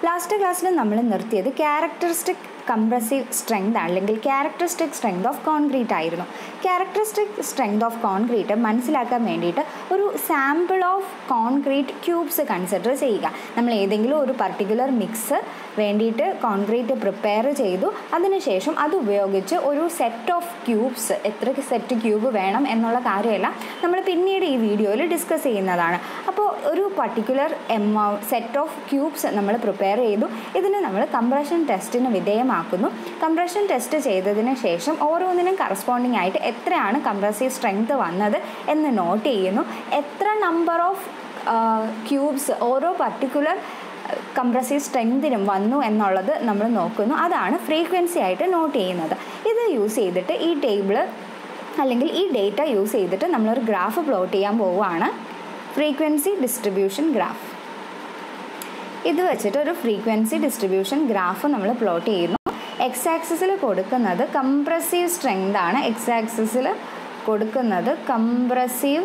last ക്ലാസ്സിൽ നമ്മൾ നിർത്തിയത് ക്യാരക്ടറിസ്റ്റിക് കംപ്രസീവ് സ്ട്രെങ്ത് അല്ലെങ്കിൽ ക്യാരക്ടറിസ്റ്റിക് സ്ട്രെങ്ത് ഓഫ് കോൺക്രീറ്റ് ആയിരുന്നു ക്യാരക്ടറിസ്റ്റിക് സ്ട്രെങ്ത് ഓഫ് കോൺക്രീറ്റ് മനസ്സിലാക്കാൻ വേണ്ടിയിട്ട് ഒരു sample of concrete cubes consider ചെയ്യുക നമ്മൾ ഏതെങ്കിലും ഒരു പർട്ടിക്കുലർ മിക്സ് വേണ്ടിയിട്ട് കോൺക്രീറ്റ് പ്രിപ്പയർ ചെയ്തു അതിനുശേഷം അത് ഉപയോഗിച്ച് ഒരു സെറ്റ് ഓഫ് ക്യൂബ്സ് എത്ര സെറ്റ് ക്യൂബ് വേണം എന്നുള്ള കാര്യമെല്ലാം നമ്മൾ പിന്നീട് ഈ വീഡിയോയിൽ ഡിസ്കസ് ചെയ്യുന്നതാണ് അപ്പോൾ ഒരു particular amount set of cubes നമ്മൾ പ്രിപ്പയർ ചെയ്തു ഇതിന് നമ്മൾ കംപ്രഷൻ ടെസ്റ്റിന് വിധേയമാക്കുന്നു കംപ്രഷൻ ടെസ്റ്റ് ചെയ്തതിന് ശേഷം ഓരോന്നിനും കറസ്പോണ്ടിങ് ആയിട്ട് എത്രയാണ് കംപ്രസീവ് സ്ട്രെങ്ത് വന്നത് എന്ന് നോട്ട് ചെയ്യുന്നു എത്ര നമ്പർ ഓഫ് ക്യൂബ്സ് ഓരോ പർട്ടിക്കുലർ കംപ്രസീവ് സ്ട്രെങ്തിനും വന്നു എന്നുള്ളത് നമ്മൾ നോക്കുന്നു അതാണ് ഫ്രീക്വൻസി ആയിട്ട് നോട്ട് ചെയ്യുന്നത് ഇത് യൂസ് ചെയ്തിട്ട് ഈ ടേബിള് അല്ലെങ്കിൽ ഈ ഡേറ്റ യൂസ് ചെയ്തിട്ട് നമ്മളൊരു ഗ്രാഫ് പ്ലോട്ട് ചെയ്യാൻ പോവുകയാണ് ഫ്രീക്വൻസി ഡിസ്ട്രിബ്യൂഷൻ ഗ്രാഫ് ഇത് വെച്ചിട്ട് ഒരു ഫ്രീക്വൻസി ഡിസ്ട്രിബ്യൂഷൻ ഗ്രാഫ് നമ്മൾ പ്ലോട്ട് ചെയ്യുന്നു എക്സ് ആക്സിസിൽ കൊടുക്കുന്നത് കംപ്രസീവ് സ്ട്രെങ്ത് ആണ് എക്സ് ആക്സിസിൽ കൊടുക്കുന്നത് കംപ്രസീവ്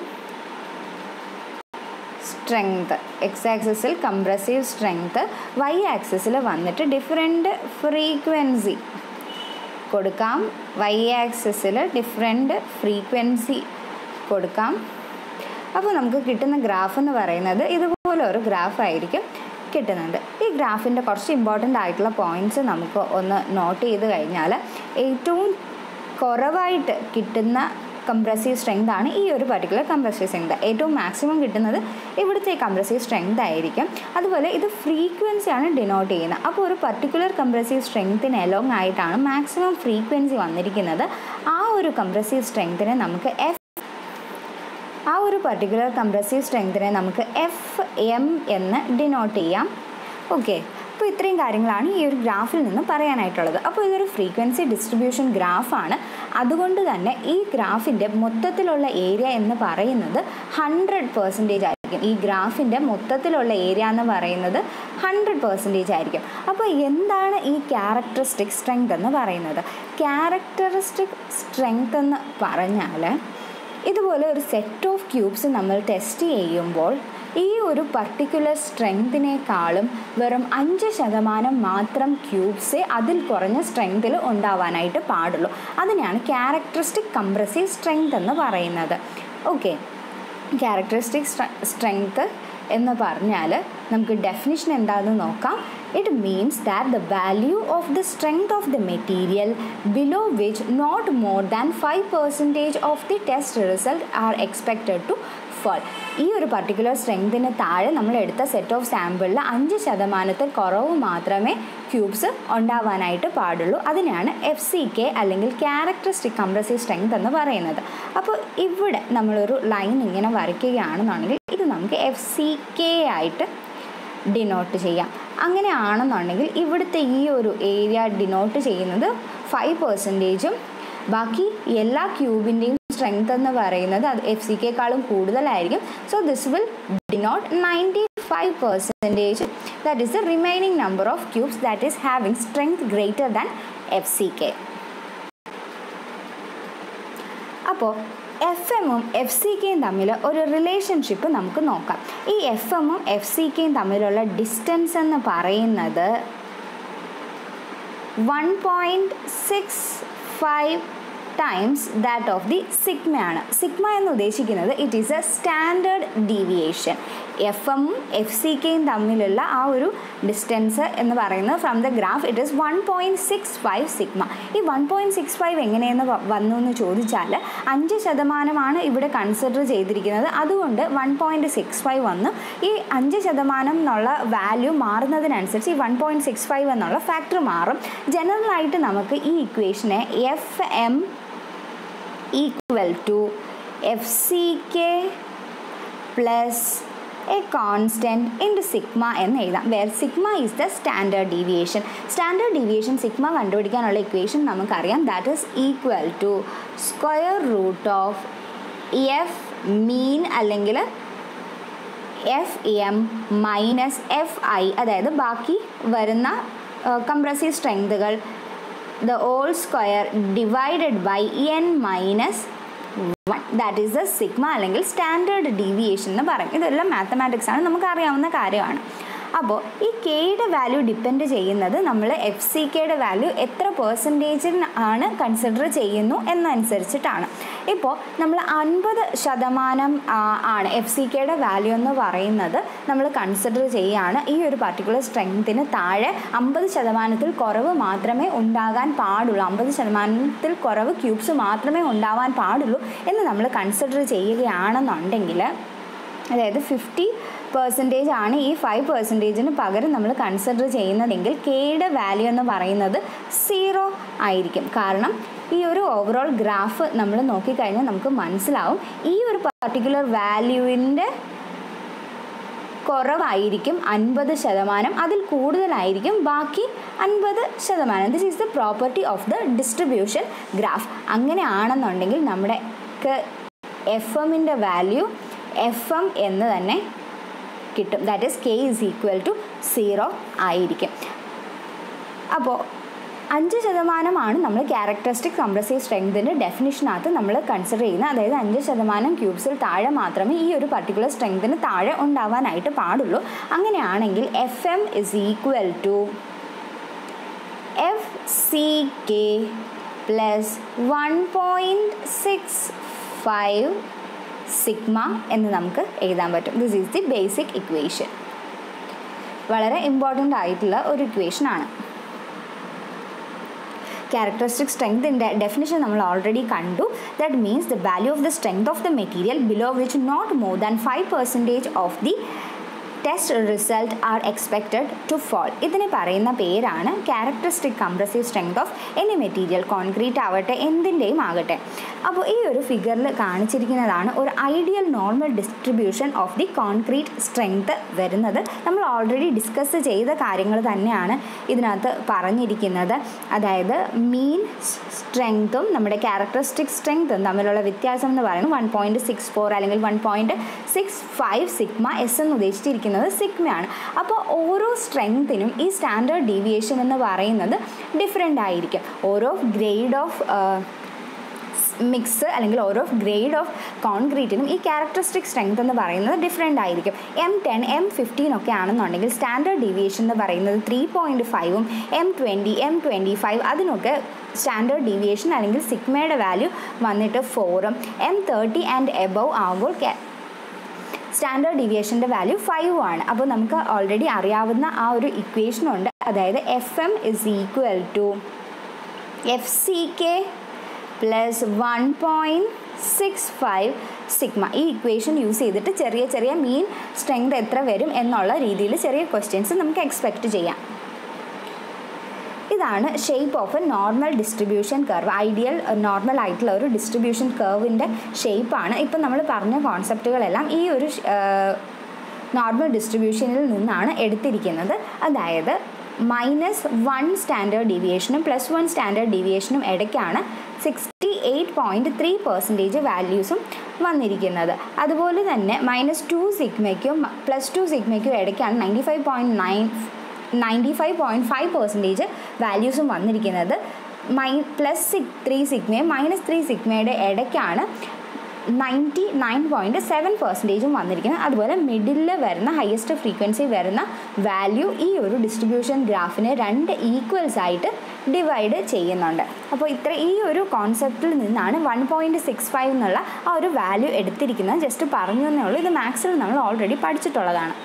സ്ട്രെങ്ത് എക്സ് ആക്സിസിൽ കംപ്രസീവ് സ്ട്രെങ്ത് വൈ ആക്സിസിൽ വന്നിട്ട് ഡിഫറെൻറ്റ് ഫ്രീക്വൻസി കൊടുക്കാം വൈ ആക്സിസിൽ ഡിഫറെൻറ്റ് ഫ്രീക്വൻസി കൊടുക്കാം അപ്പോൾ നമുക്ക് കിട്ടുന്ന ഗ്രാഫ് എന്ന് പറയുന്നത് ഇതുപോലെ ഒരു ഗ്രാഫ് ആയിരിക്കും കിട്ടുന്നുണ്ട് ഈ ഗ്രാഫിൻ്റെ കുറച്ച് ഇമ്പോർട്ടൻ്റ് ആയിട്ടുള്ള പോയിൻറ്റ്സ് നമുക്ക് ഒന്ന് നോട്ട് ചെയ്ത് കഴിഞ്ഞാൽ ഏറ്റവും കുറവായിട്ട് കിട്ടുന്ന കംപ്രസീവ് സ്ട്രെങ്ത് ആണ് ഈ ഒരു പർട്ടിക്കുലർ കംപ്രസീവ് സ്ട്രെങ്ത് ഏറ്റവും മാക്സിമം കിട്ടുന്നത് ഇവിടുത്തെ കംപ്രസീവ് സ്ട്രെങ്ത് ആയിരിക്കും അതുപോലെ ഇത് ഫ്രീക്വൻസി ആണ് ഡിനോട്ട് ചെയ്യുന്നത് അപ്പോൾ ഒരു പർട്ടിക്കുലർ കംപ്രസീവ് സ്ട്രെങ്ത്തിന് എലോങ് ആയിട്ടാണ് മാക്സിമം ഫ്രീക്വൻസി വന്നിരിക്കുന്നത് ആ ഒരു കംപ്രസീവ് സ്ട്രെങ്തിനെ നമുക്ക് എഫ് ആ ഒരു പർട്ടിക്കുലർ കംപ്രസീവ് സ്ട്രെങ്തിനെ നമുക്ക് എഫ് എം എന്ന് ഡിനോട്ട് ചെയ്യാം ഓക്കെ അപ്പോൾ ഇത്രയും കാര്യങ്ങളാണ് ഈ ഒരു ഗ്രാഫിൽ നിന്ന് പറയാനായിട്ടുള്ളത് അപ്പോൾ ഇതൊരു ഫ്രീക്വൻസി ഡിസ്ട്രിബ്യൂഷൻ ഗ്രാഫാണ് അതുകൊണ്ട് തന്നെ ഈ ഗ്രാഫിൻ്റെ മൊത്തത്തിലുള്ള ഏരിയ എന്ന് പറയുന്നത് ഹൺഡ്രഡ് പെർസെൻറ്റേജ് ആയിരിക്കും ഈ ഗ്രാഫിൻ്റെ മൊത്തത്തിലുള്ള ഏരിയ എന്ന് പറയുന്നത് ഹൺഡ്രഡ് പെർസെൻറ്റേജ് ആയിരിക്കും അപ്പോൾ എന്താണ് ഈ ക്യാരക്ടറിസ്റ്റിക് സ്ട്രെങ്ത് എന്ന് പറയുന്നത് ക്യാരക്ടറിസ്റ്റിക് സ്ട്രെങ്ത് എന്ന് പറഞ്ഞാൽ ഇതുപോലെ ഒരു സെറ്റ് ഓഫ് ക്യൂബ്സ് നമ്മൾ ടെസ്റ്റ് ചെയ്യുമ്പോൾ ഈ ഒരു പർട്ടിക്കുലർ സ്ട്രെങ്തിനേക്കാളും വെറും അഞ്ച് ശതമാനം മാത്രം ക്യൂബ്സേ അതിൽ കുറഞ്ഞ സ്ട്രെങ്തിൽ ഉണ്ടാവാനായിട്ട് പാടുള്ളൂ അതിനെയാണ് ക്യാരക്ടറിസ്റ്റിക് കംപ്രസീവ് സ്ട്രെങ്ത് എന്ന് പറയുന്നത് ഓക്കെ ക്യാരക്ടറിസ്റ്റിക് സ്ട്രെങ്ത് എന്ന് പറഞ്ഞാൽ നമുക്ക് ഡെഫിനിഷൻ എന്താണെന്ന് നോക്കാം it means that the value of the strength of the material below which not more than five percentage of the test result are expected to fall ഈ ഒരു particular സ്ട്രെങ്തിന് താഴെ നമ്മൾ എടുത്ത സെറ്റ് ഓഫ് സാമ്പിളിൽ അഞ്ച് ശതമാനത്തിൽ കുറവ് മാത്രമേ ക്യൂബ്സ് ഉണ്ടാവാനായിട്ട് പാടുള്ളൂ അതിനെയാണ് എഫ് സി കെ അല്ലെങ്കിൽ ക്യാരക്ടറിസ്റ്റിക് കംപ്രസീവ് സ്ട്രെങ്ത് എന്ന് പറയുന്നത് അപ്പോൾ ഇവിടെ നമ്മളൊരു ലൈൻ ഇങ്ങനെ വരയ്ക്കുകയാണെന്നുണ്ടെങ്കിൽ ഇത് നമുക്ക് എഫ് സി കെ ആയിട്ട് ഡിനോട്ട് ചെയ്യാം അങ്ങനെയാണെന്നുണ്ടെങ്കിൽ ഇവിടുത്തെ ഈ ഒരു ഏരിയ ഡിനോട്ട് ചെയ്യുന്നത് ഫൈവ് പെർസെൻറ്റേജും ബാക്കി എല്ലാ ക്യൂബിൻ്റെയും സ്ട്രെങ്ത് എന്ന് പറയുന്നത് അത് എഫ് സി കെക്കാളും കൂടുതലായിരിക്കും so this will denote ninety five percentage that is the remaining number of cubes that is having strength greater than F C K അപ്പോൾ എഫ് എമ്മും എഫ് സി കെയും തമ്മിൽ ഒരു റിലേഷൻഷിപ്പ് നമുക്ക് നോക്കാം ഈ എഫ് എമ്മും എഫ് സി കെയും തമ്മിലുള്ള ഡിസ്റ്റൻസ് എന്ന് പറയുന്നത് one point six five times that of the സിഗ്മയാണ് സിഗ്മ എന്ന് ഉദ്ദേശിക്കുന്നത് it is a standard deviation F എമ്മും എഫ് സി കെയും തമ്മിലുള്ള ആ ഒരു ഡിസ്റ്റൻസ് എന്ന് പറയുന്നത് from the graph it is one point six five sigma ഈ വൺ പോയിൻറ്റ് സിക്സ് ഫൈവ് എങ്ങനെയെന്ന് വന്നു എന്ന് ചോദിച്ചാൽ അഞ്ച് ശതമാനമാണ് ഇവിടെ കൺസിഡർ ചെയ്തിരിക്കുന്നത് അതുകൊണ്ട് വൺ പോയിൻറ്റ് സിക്സ് ഫൈവ് വന്നു ഈ അഞ്ച് ശതമാനം എന്നുള്ള വാല്യൂ മാറുന്നതിനനുസരിച്ച് ഈ വൺ പോയിൻറ്റ് സിക്സ് ഫൈവ് എന്നുള്ള ഫാക്ടർ മാറും ജനറലായിട്ട് നമുക്ക് ഈ ഇക്വേഷനെ F M equal to F C K plus a constant into sigma എന്ന് എഴുതാം where sigma is the standard deviation standard deviation sigma കണ്ടുപിടിക്കാനുള്ള ഇക്വേഷൻ നമുക്കറിയാം that is equal to square root of F mean അല്ലെങ്കിൽ F M minus F I അതായത് ബാക്കി വരുന്ന compressive സ്ട്രെങ്തുകൾ the all square divided by N minus one that is the sigma അല്ലെങ്കിൽ standard deviation എന്ന് പറയും ഇതെല്ലാം മാത്തമാറ്റിക്സ് ആണ് നമുക്ക് അറിയാവുന്ന കാര്യമാണ് അപ്പോൾ ഈ കെയുടെ വാല്യൂ ഡിപ്പെൻഡ് ചെയ്യുന്നത് നമ്മൾ എഫ് സി കെയുടെ വാല്യൂ എത്ര പെർസെൻറ്റേജിന് ആണ് കൺസിഡർ ചെയ്യുന്നു എന്നനുസരിച്ചിട്ടാണ് ഇപ്പോൾ നമ്മൾ അൻപത് ശതമാനം ആ, ആണ് എഫ് സി കെയുടെ വാല്യൂ എന്ന് പറയുന്നത് നമ്മൾ കൺസിഡർ ചെയ്യുകയാണ് ഈ ഒരു പർട്ടിക്കുലർ സ്ട്രെങ്ത്തിന് താഴെ അമ്പത് ശതമാനത്തിൽ കുറവ് മാത്രമേ ഉണ്ടാകാൻ പാടുള്ളൂ അമ്പത് ശതമാനത്തിൽ കുറവ് ക്യൂബ്സ് മാത്രമേ ഉണ്ടാവാൻ പാടുള്ളൂ എന്ന് നമ്മൾ കൺസിഡർ ചെയ്യുകയാണെന്നുണ്ടെങ്കിൽ അതായത് ഫിഫ്റ്റി പെർസെൻറ്റേജ് ആണ് ഈ ഫൈവ് പെർസെൻറ്റേജിന് പകരം നമ്മൾ കൺസിഡർ ചെയ്യുന്നതെങ്കിൽ കെയുടെ വാല്യൂ എന്ന് പറയുന്നത് സീറോ ആയിരിക്കും കാരണം ഈ ഒരു ഓവറോൾ ഗ്രാഫ് നമ്മൾ നോക്കിക്കഴിഞ്ഞാൽ നമുക്ക് മനസ്സിലാവും ഈ ഒരു പർട്ടിക്കുലർ വാല്യൂവിൻ്റെ കുറവായിരിക്കും അൻപത് ശതമാനം അതിൽ കൂടുതലായിരിക്കും ബാക്കി അൻപത് ശതമാനം this is the property of the distribution graph അങ്ങനെയാണെന്നുണ്ടെങ്കിൽ നമ്മുടെ എഫ് എമ്മിൻ്റെ വാല്യൂ എഫ് എം എന്ന് തന്നെ കിട്ടും that is K is equal to zero ആയിരിക്കും അപ്പോൾ അഞ്ച് ശതമാനമാണ് നമ്മൾ ക്യാരക്ടറിസ്റ്റിക് കംപ്രസീവ് സ്ട്രെങ്തിൻ്റെ ഡെഫിനിഷനകത്ത് നമ്മൾ കൺസിഡർ ചെയ്യുന്നത് അതായത് അഞ്ച് ശതമാനം ക്യൂബ്സിൽ താഴെ മാത്രമേ ഈ ഒരു പർട്ടിക്കുലർ സ്ട്രെങ്തിന് താഴെ ഉണ്ടാവാനായിട്ട് പാടുള്ളൂ അങ്ങനെയാണെങ്കിൽ F M is equal to F C K plus one point six five sigma എന്ന് നമുക്ക് എഴുതാൻ പറ്റും this is the basic equation വളരെ ഇമ്പോർട്ടൻ്റ് ആയിട്ടുള്ള ഒരു ഇക്വേഷൻ ആണ് ക്യാരക്ടറിസ്റ്റിക് സ്ട്രെങ്തിൻ്റെ ഡെഫിനിഷൻ നമ്മൾ ഓൾറെഡി കണ്ടു that means the value of the strength of the material below which not more than five percentage of the test result are expected to fall ഇതിന് പറയുന്ന പേരാണ് characteristic compressive strength of any material concrete ആവട്ടെ എന്തിൻ്റെയും ആകട്ടെ അപ്പോൾ ഈ ഒരു ഫിഗറിൽ കാണിച്ചിരിക്കുന്നതാണ് ഒരു ideal normal distribution of the concrete strength വരുന്നത് നമ്മൾ ഓൾറെഡി ഡിസ്കസ് ചെയ്ത കാര്യങ്ങൾ തന്നെയാണ് ഇതിനകത്ത് പറഞ്ഞിരിക്കുന്നത് അതായത് മീൻ സ്ട്രെങ്ത്തും നമ്മുടെ ക്യാരക്ടറിസ്റ്റിക് സ്ട്രെങ്ത്തും തമ്മിലുള്ള വ്യത്യാസം എന്ന് പറയുന്നത് വൺ പോയിൻറ്റ് സിക്സ് ഫോർ അല്ലെങ്കിൽ one point six five sigma S എന്ന് ഉദ്ദേശിച്ചിരിക്കുന്നത് സിഗ്മയാണ് അപ്പോൾ ഓരോ സ്ട്രെങ്ത്തിനും ഈ സ്റ്റാൻഡേർഡ് ഡീവിയേഷൻ എന്ന് പറയുന്നത് ഡിഫറെൻ്റ് ആയിരിക്കും ഓരോ ഗ്രേഡ് ഓഫ് മിക്സ് അല്ലെങ്കിൽ ഓരോ ഗ്രേഡ് ഓഫ് കോൺക്രീറ്റിനും ഈ ക്യാരക്ടറിസ്റ്റിക് സ്ട്രെങ്ത് എന്ന് പറയുന്നത് ഡിഫറെൻ്റ് ആയിരിക്കും എം ടെൻ എം ഫിഫ്റ്റീൻ ഒക്കെ ആണെന്നുണ്ടെങ്കിൽ സ്റ്റാൻഡേർഡ് ഡീവിയേഷൻ എന്ന് പറയുന്നത് ത്രീ പോയിൻറ്റ് ഫൈവും M twenty M twenty five അതിനൊക്കെ സ്റ്റാൻഡേർഡ് ഡീവിയേഷൻ അല്ലെങ്കിൽ സിഗ്മയുടെ വാല്യൂ വന്നിട്ട് ഫോറും എം തേർട്ടി ആൻഡ് എബവ് ആകുമ്പോൾ സ്റ്റാൻഡേർഡ് ഡീവിയേഷൻ്റെ വാല്യൂ ഫൈവ് ആണ് അപ്പോൾ നമുക്ക് ഓൾറെഡി അറിയാവുന്ന ആ ഒരു ഇക്വേഷൻ ഉണ്ട് അതായത് F M is equal to F C K plus one point six five sigma ഈ ഇക്വേഷൻ യൂസ് ചെയ്തിട്ട് ചെറിയ ചെറിയ മീൻ സ്ട്രെങ്ത് എത്ര വരും എന്നുള്ള രീതിയിൽ ചെറിയ ക്വസ്റ്റ്യൻസ് നമുക്ക് എക്സ്പെക്റ്റ് ചെയ്യാം ഇതാണ് shape of a normal distribution curve ideal normal ആയിട്ടുള്ള ഒരു ഡിസ്ട്രിബ്യൂഷൻ കർവിൻ്റെ ഷേപ്പാണ് ഇപ്പം നമ്മൾ പറഞ്ഞ കോൺസെപ്റ്റുകളെല്ലാം ഈ ഒരു നോർമൽ ഡിസ്ട്രിബ്യൂഷനിൽ നിന്നാണ് എടുത്തിരിക്കുന്നത് അതായത് മൈനസ് വൺ സ്റ്റാൻഡേർഡ് ഡീവിയേഷനും പ്ലസ് വൺ സ്റ്റാൻഡേർഡ് ഡീവിയേഷനും ഇടയ്ക്കാണ് sixty eight point three percentage വാല്യൂസും വന്നിരിക്കുന്നത് അതുപോലെ തന്നെ മൈനസ് ടു സിഗ്മയ്ക്കും പ്ലസ് ടു സിഗ്മയ്ക്കും ഇടയ്ക്കാണ് ninety five point nine ninety five point five percentage വാല്യൂസും വന്നിരിക്കുന്നത് മൈ പ്ലസ് സിക് ത്രീ സിഗ്മയും മൈനസ് ത്രീ സിഗ്മയുടെ ഇടയ്ക്കാണ് നയൻറ്റി നയൻ പോയിൻറ്റ് സെവൻ പെർസെൻറ്റേജും വന്നിരിക്കുന്നത് അതുപോലെ മിഡിലിൽ വരുന്ന ഹയസ്റ്റ് ഫ്രീക്വൻസി വരുന്ന വാല്യൂ ഈ ഒരു ഡിസ്ട്രിബ്യൂഷൻ ഗ്രാഫിനെ രണ്ട് ഈക്വൽസ് ആയിട്ട് ഡിവൈഡ് ചെയ്യുന്നുണ്ട് അപ്പോൾ ഇത്ര ഈ ഒരു കോൺസെപ്റ്റിൽ നിന്നാണ് വൺ പോയിൻറ്റ് സിക്സ് ഫൈവ് എന്നുള്ള ആ ഒരു വാല്യൂ എടുത്തിരിക്കുന്നത് ജസ്റ്റ് പറഞ്ഞു എന്നേ ഉള്ളൂ ഇത് മാത്സിൽ നമ്മൾ ഓൾറെഡി പഠിച്ചിട്ടുള്ളതാണ്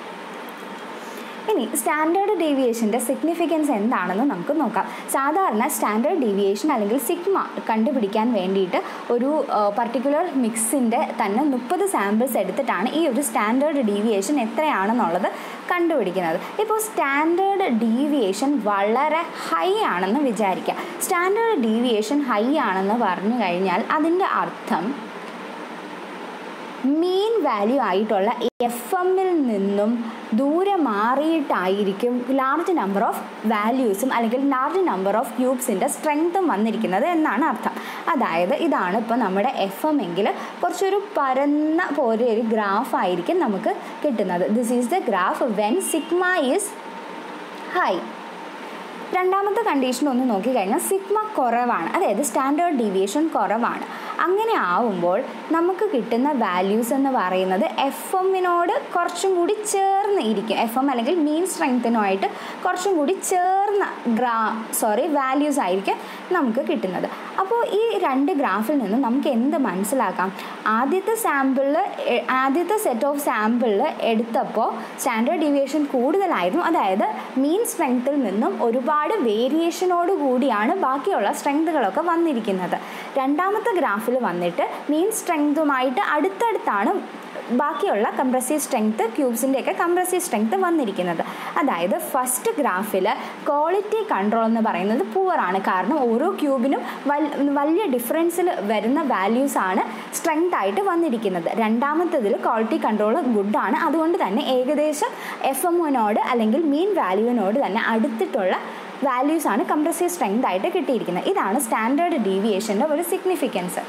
ഇനി സ്റ്റാൻഡേർഡ് ഡീവിയേഷൻ്റെ സിഗ്നിഫിക്കൻസ് എന്താണെന്ന് നമുക്ക് നോക്കാം സാധാരണ സ്റ്റാൻഡേർഡ് ഡീവിയേഷൻ അല്ലെങ്കിൽ സിഗ്മ കണ്ടുപിടിക്കാൻ വേണ്ടിയിട്ട് ഒരു പർട്ടിക്കുലർ മിക്സിൻ്റെ തന്നെ മുപ്പത് സാമ്പിൾസ് എടുത്തിട്ടാണ് ഈ ഒരു സ്റ്റാൻഡേർഡ് ഡീവിയേഷൻ എത്രയാണെന്നുള്ളത് കണ്ടുപിടിക്കുന്നത് ഇപ്പോൾ സ്റ്റാൻഡേർഡ് ഡീവിയേഷൻ വളരെ ഹൈ ആണെന്ന് വിചാരിക്കുക സ്റ്റാൻഡേർഡ് ഡീവിയേഷൻ ഹൈ ആണെന്ന് പറഞ്ഞു കഴിഞ്ഞാൽ അതിൻ്റെ അർത്ഥം മീൻ വാല്യൂ ആയിട്ടുള്ള എഫ് എമ്മിൽ നിന്നും ദൂരെ മാറിയിട്ടായിരിക്കും ലാർജ് നമ്പർ ഓഫ് വാല്യൂസും അല്ലെങ്കിൽ ലാർജ് നമ്പർ ഓഫ് ക്യൂബ്സിൻ്റെ സ്ട്രെങ്ത്തും വന്നിരിക്കുന്നത് എന്നാണ് അർത്ഥം അതായത് ഇതാണ് ഇപ്പോൾ നമ്മുടെ എഫ് എം എങ്കിൽ കുറച്ചൊരു പരന്ന പോലെ ഒരു ഗ്രാഫ് ആയിരിക്കും നമുക്ക് കിട്ടുന്നത് this is the graph when sigma is high രണ്ടാമത്തെ കണ്ടീഷൻ ഒന്ന് നോക്കിക്കഴിഞ്ഞാൽ സിഗ്മ കുറവാണ് അതായത് സ്റ്റാൻഡേർഡ് ഡീവിയേഷൻ കുറവാണ് അങ്ങനെ ആവുമ്പോൾ നമുക്ക് കിട്ടുന്ന വാല്യൂസ് എന്ന് പറയുന്നത് എഫ് എമ്മിനോട് കുറച്ചും കൂടി ചേർന്ന് ഇരിക്കും എഫ് എം അല്ലെങ്കിൽ മീൻ സ്ട്രെങ്ത്തിനുമായിട്ട് കുറച്ചും കൂടി ചേർന്ന ഗ്രാ സോറി വാല്യൂസ് ആയിരിക്കും നമുക്ക് കിട്ടുന്നത് അപ്പോൾ ഈ രണ്ട് ഗ്രാഫിൽ നിന്നും നമുക്ക് എന്ത് മനസ്സിലാക്കാം ആദ്യത്തെ സാമ്പിളിൽ ആദ്യത്തെ സെറ്റ് ഓഫ് സാമ്പിളിൽ എടുത്തപ്പോൾ സ്റ്റാൻഡേർഡ് ഡീവിയേഷൻ കൂടുതലായിരുന്നു അതായത് മീൻ സ്ട്രെങ്ത്തിൽ നിന്നും ഒരുപാട് വേരിയേഷനോട് കൂടിയാണ് ബാക്കിയുള്ള സ്ട്രെങ്തുകളൊക്കെ വന്നിരിക്കുന്നത് രണ്ടാമത്തെ ഗ്രാഫിൽ വന്നിട്ട് മീൻ സ്ട്രെങ്തുമായിട്ട് അടുത്തടുത്താണ് ബാക്കിയുള്ള കംപ്രസീവ് സ്ട്രെങ്ത് ക്യൂബ്സിൻ്റെയൊക്കെ കംപ്രസീവ് സ്ട്രെങ്ത് വന്നിരിക്കുന്നത് അതായത് ഫസ്റ്റ് ഗ്രാഫിൽ ക്വാളിറ്റി കൺട്രോൾ എന്ന് പറയുന്നത് പുവറാണ് കാരണം ഓരോ ക്യൂബിനും വലിയ ഡിഫറൻസിൽ വരുന്ന വാല്യൂസ് ആണ് സ്ട്രെങ്ത് ആയിട്ട് വന്നിരിക്കുന്നത് രണ്ടാമത്തതിൽ ക്വാളിറ്റി കൺട്രോൾ ഗുഡാണ് അതുകൊണ്ട് തന്നെ ഏകദേശം എഫ് എമ്മിനോട് അല്ലെങ്കിൽ മീൻ വാല്യൂവിനോട് തന്നെ അടുത്തിട്ടുള്ള വാല്യൂസ് ആണ് കംപ്രസീവ് സ്ട്രെങ്ത് ആയിട്ട് കിട്ടിയിരിക്കുന്നത് ഇതാണ് സ്റ്റാൻഡേർഡ് ഡീവിയേഷൻ്റെ ഒരു സിഗ്നിഫിക്കൻസ്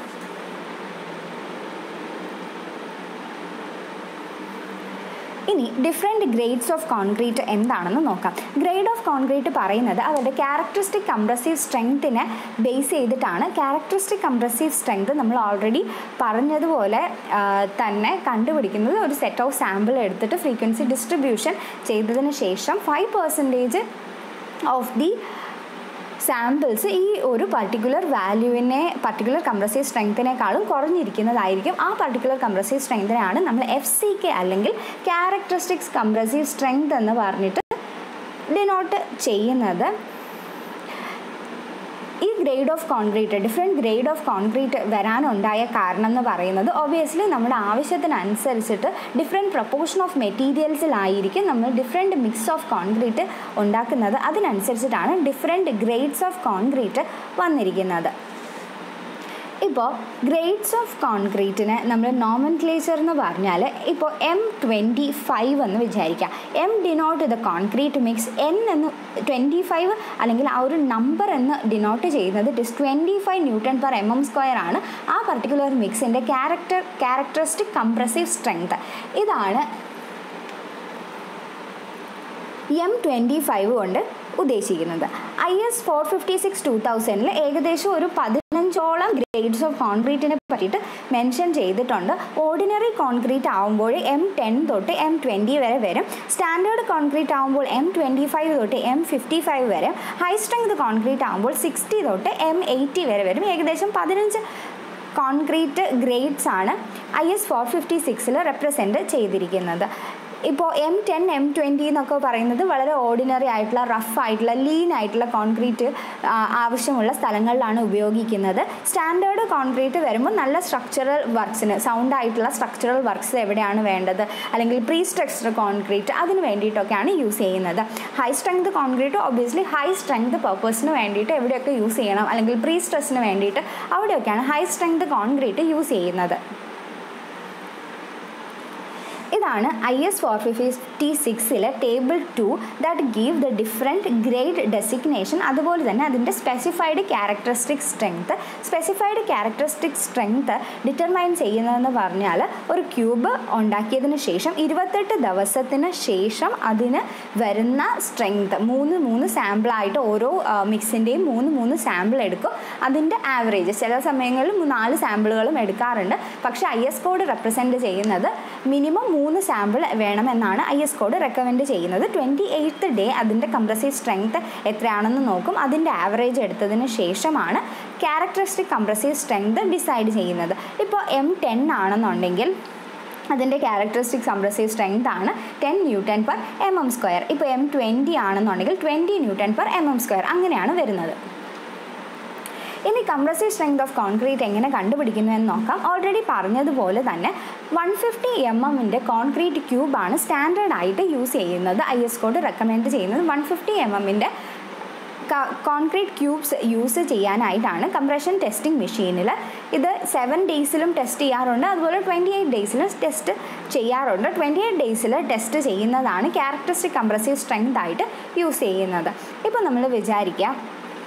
ഇനി ഡിഫറെൻറ്റ് ഗ്രേഡ്സ് ഓഫ് കോൺക്രീറ്റ് എന്താണെന്ന് നോക്കാം ഗ്രേഡ് ഓഫ് കോൺക്രീറ്റ് പറയുന്നത് അവരുടെ ക്യാരക്ടറിസ്റ്റിക് കംപ്രസീവ് സ്ട്രെങ്ത്തിനെ ബേസ് ചെയ്തിട്ടാണ് ക്യാരക്ടറിസ്റ്റിക് കംപ്രസീവ് സ്ട്രെങ്ത് നമ്മൾ ഓൾറെഡി പറഞ്ഞതുപോലെ തന്നെ കണ്ടുപിടിക്കുന്നത് ഒരു സെറ്റ് ഓഫ് സാമ്പിൾ എടുത്തിട്ട് ഫ്രീക്വൻസി ഡിസ്ട്രിബ്യൂഷൻ ചെയ്തതിന് ശേഷം five percentage of the samples ഈ ഒരു പർട്ടിക്കുലർ വാല്യൂവിനെ പർട്ടിക്കുലർ കംപ്രസീവ് സ്ട്രെങ്ത്തിനേക്കാളും കുറഞ്ഞിരിക്കുന്നതായിരിക്കും ആ പർട്ടിക്കുലർ കംപ്രസീവ് സ്ട്രെങ്തിനെയാണ് നമ്മൾ എഫ് സി കെ അല്ലെങ്കിൽ ക്യാരക്ടറിസ്റ്റിക്സ് കംപ്രസീവ് സ്ട്രെങ്ത് എന്ന് പറഞ്ഞിട്ട് ഡിനോട്ട് ചെയ്യുന്നത് ഈ grade of concrete different grade of concrete വരാനുണ്ടായ കാരണം എന്ന് പറയുന്നത് ഒബിയസ്ലി നമ്മുടെ ആവശ്യത്തിനനുസരിച്ചിട്ട് ഡിഫറെൻറ്റ് പ്രൊപ്പോർഷൻ ഓഫ് മെറ്റീരിയൽസിലായിരിക്കും നമ്മൾ ഡിഫറെൻറ്റ് മിക്സ് ഓഫ് കോൺക്രീറ്റ് ഉണ്ടാക്കുന്നത് അതിനനുസരിച്ചിട്ടാണ് ഡിഫറെൻറ്റ് ഗ്രേഡ്സ് ഓഫ് കോൺക്രീറ്റ് വന്നിരിക്കുന്നത് ഇപ്പോൾ ഗ്രേഡ്സ് ഓഫ് കോൺക്രീറ്റിന് നമ്മൾ നോമൻ ക്ലേച്ചർ എന്ന് പറഞ്ഞാൽ ഇപ്പോൾ എം ട്വൻറ്റി ഫൈവ് എന്ന് വിചാരിക്കാം M denote the concrete mix N എന്ന് ട്വൻറ്റി ഫൈവ് അല്ലെങ്കിൽ ആ ഒരു നമ്പർ എന്ന് ഡിനോട്ട് ചെയ്യുന്നത് it is twenty five newton per M M square ആണ് ആ പർട്ടിക്കുലർ മിക്സിൻ്റെ ക്യാരക്ടർ ക്യാരക്ടറിസ്റ്റിക് കംപ്രസീവ് സ്ട്രെങ്ത് ഇതാണ് എം ട്വൻറ്റി ഫൈവ് കൊണ്ട് ഉദ്ദേശിക്കുന്നത് I S four fifty six two തൗസൻഡിൽ ഏകദേശം ഒരു പതിനഞ്ചോളം ഗ്രേഡ്സ് ഓഫ് കോൺക്രീറ്റിനെ പറ്റിയിട്ട് മെൻഷൻ ചെയ്തിട്ടുണ്ട് ഓർഡിനറി കോൺക്രീറ്റ് ആകുമ്പോൾ എം ടെൻ തൊട്ട് എം ട്വൻറ്റി വരെ വരും സ്റ്റാൻഡേർഡ് കോൺക്രീറ്റ് ആകുമ്പോൾ എം ട്വൻറ്റി ഫൈവ് തൊട്ട് എം ഫിഫ്റ്റി ഫൈവ് വരെ ഹൈ സ്ട്രെങ്ത് കോൺക്രീറ്റ് ആകുമ്പോൾ സിക്സ്റ്റി തൊട്ട് എം എയ്റ്റി വരെ വരും ഏകദേശം പതിനഞ്ച് കോൺക്രീറ്റ് ഗ്രേഡ്സ് ആണ് ഐ എസ് ഫോർ ഫിഫ്റ്റി സിക്സിൽ റെപ്രസെൻറ്റ് ചെയ്തിരിക്കുന്നത് ഇപ്പോൾ എം ടെൻ എം ട്വൻറ്റി എന്നൊക്കെ പറയുന്നത് വളരെ ഓർഡിനറി ആയിട്ടുള്ള റഫ് ആയിട്ടുള്ള ലീൻ ആയിട്ടുള്ള കോൺക്രീറ്റ് ആവശ്യമുള്ള സ്ഥലങ്ങളിലാണ് ഉപയോഗിക്കുന്നത് സ്റ്റാൻഡേർഡ് കോൺക്രീറ്റ് വരുമ്പോൾ നല്ല സ്ട്രക്ചറൽ വർക്ക്സിന് സൗണ്ട് ആയിട്ടുള്ള സ്ട്രക്ചറൽ വർക്ക്സ് എവിടെയാണ് വേണ്ടത് അല്ലെങ്കിൽ പ്രീ സ്ട്രക്ചർ കോൺക്രീറ്റ് അതിന് വേണ്ടിയിട്ടൊക്കെയാണ് യൂസ് ചെയ്യുന്നത് high strength concrete obviously high strength പർപ്പസിന് വേണ്ടിയിട്ട് എവിടെയൊക്കെ യൂസ് ചെയ്യണം അല്ലെങ്കിൽ പ്രീ സ്ട്രെസ്സിന് വേണ്ടിയിട്ട് അവിടെയൊക്കെയാണ് ഹൈ സ്ട്രെങ്ത് കോൺക്രീറ്റ് യൂസ് ചെയ്യുന്നത് ഇതാണ് ഐ എസ് ഫോർ ഫിഫ്റ്റി സിക്സിലെ table two that give the different grade designation അതുപോലെ തന്നെ അതിൻ്റെ specified characteristic strength specified characteristic strength determine ചെയ്യുന്നതെന്ന് പറഞ്ഞാൽ ഒരു ക്യൂബ് ഉണ്ടാക്കിയതിന് ശേഷം ഇരുപത്തെട്ട് ദിവസത്തിന് ശേഷം അതിന് വരുന്ന സ്ട്രെങ്ത് മൂന്ന് മൂന്ന് സാമ്പിളായിട്ട് ഓരോ മിക്സിൻ്റെയും മൂന്ന് മൂന്ന് സാമ്പിൾ എടുക്കും അതിൻ്റെ ആവറേജ് ചില സമയങ്ങളിൽ നാല് സാമ്പിളുകളും എടുക്കാറുണ്ട് പക്ഷേ ഐ എസ് കോഡ് റെപ്രസെൻറ്റ് ചെയ്യുന്നത് മിനിമം മൂന്ന് സാമ്പിൾ വേണമെന്നാണ് ഐ എസ് കോഡ് റെക്കമെൻഡ് ചെയ്യുന്നത് ട്വൻറ്റി എയ്ത്ത് ഡേ അതിൻ്റെ കംപ്രസീവ് സ്ട്രെങ്ത് എത്രയാണെന്ന് നോക്കും അതിൻ്റെ ആവറേജ് എടുത്തതിന് ശേഷമാണ് ക്യാരക്ടറിസ്റ്റിക് കംപ്രസീവ് സ്ട്രെങ്ത് ഡിസൈഡ് ചെയ്യുന്നത് ഇപ്പോൾ എം ടെൻ ആണെന്നുണ്ടെങ്കിൽ അതിൻ്റെ ക്യാരക്ടറിസ്റ്റിക് കംപ്രസീവ് സ്ട്രെങ്ത് ആണ് ten newton per M M square ഇപ്പോൾ എം ട്വൻറ്റി ആണെന്നുണ്ടെങ്കിൽ twenty newton per M M square അങ്ങനെയാണ് വരുന്നത് ഇനി കംപ്രസീവ് സ്ട്രെങ്ത് ഓഫ് കോൺക്രീറ്റ് എങ്ങനെ കണ്ടുപിടിക്കുന്നു എന്ന് നോക്കാം ഓൾറെഡി പറഞ്ഞതുപോലെ തന്നെ വൺ ഫിഫ്റ്റി എം എമ്മിൻ്റെ കോൺക്രീറ്റ് ക്യൂബാണ് സ്റ്റാൻഡേർഡ് ആയിട്ട് യൂസ് ചെയ്യുന്നത് ഐ എസ് കോഡ് റെക്കമെൻഡ് ചെയ്യുന്നത് വൺ ഫിഫ്റ്റി എം എമ്മിൻ്റെ കോൺക്രീറ്റ് ക്യൂബ്സ് യൂസ് ചെയ്യാനായിട്ടാണ് കംപ്രഷൻ ടെസ്റ്റിംഗ് മെഷീനിൽ ഇത് സെവൻ ഡേയ്സിലും ടെസ്റ്റ് ചെയ്യാറുണ്ട് അതുപോലെ ട്വൻറ്റി എയ്റ്റ് ഡേയ്സിലും ടെസ്റ്റ് ചെയ്യാറുണ്ട് ട്വൻറ്റി എയ്റ്റ് ഡേയ്സിൽ ടെസ്റ്റ് ചെയ്യുന്നതാണ് ക്യാരക്ടറിസ്റ്റിക് കംപ്രസീവ് സ്ട്രെങ്ത് ആയിട്ട് യൂസ് ചെയ്യുന്നത് ഇപ്പോൾ നമ്മൾ വിചാരിക്കുക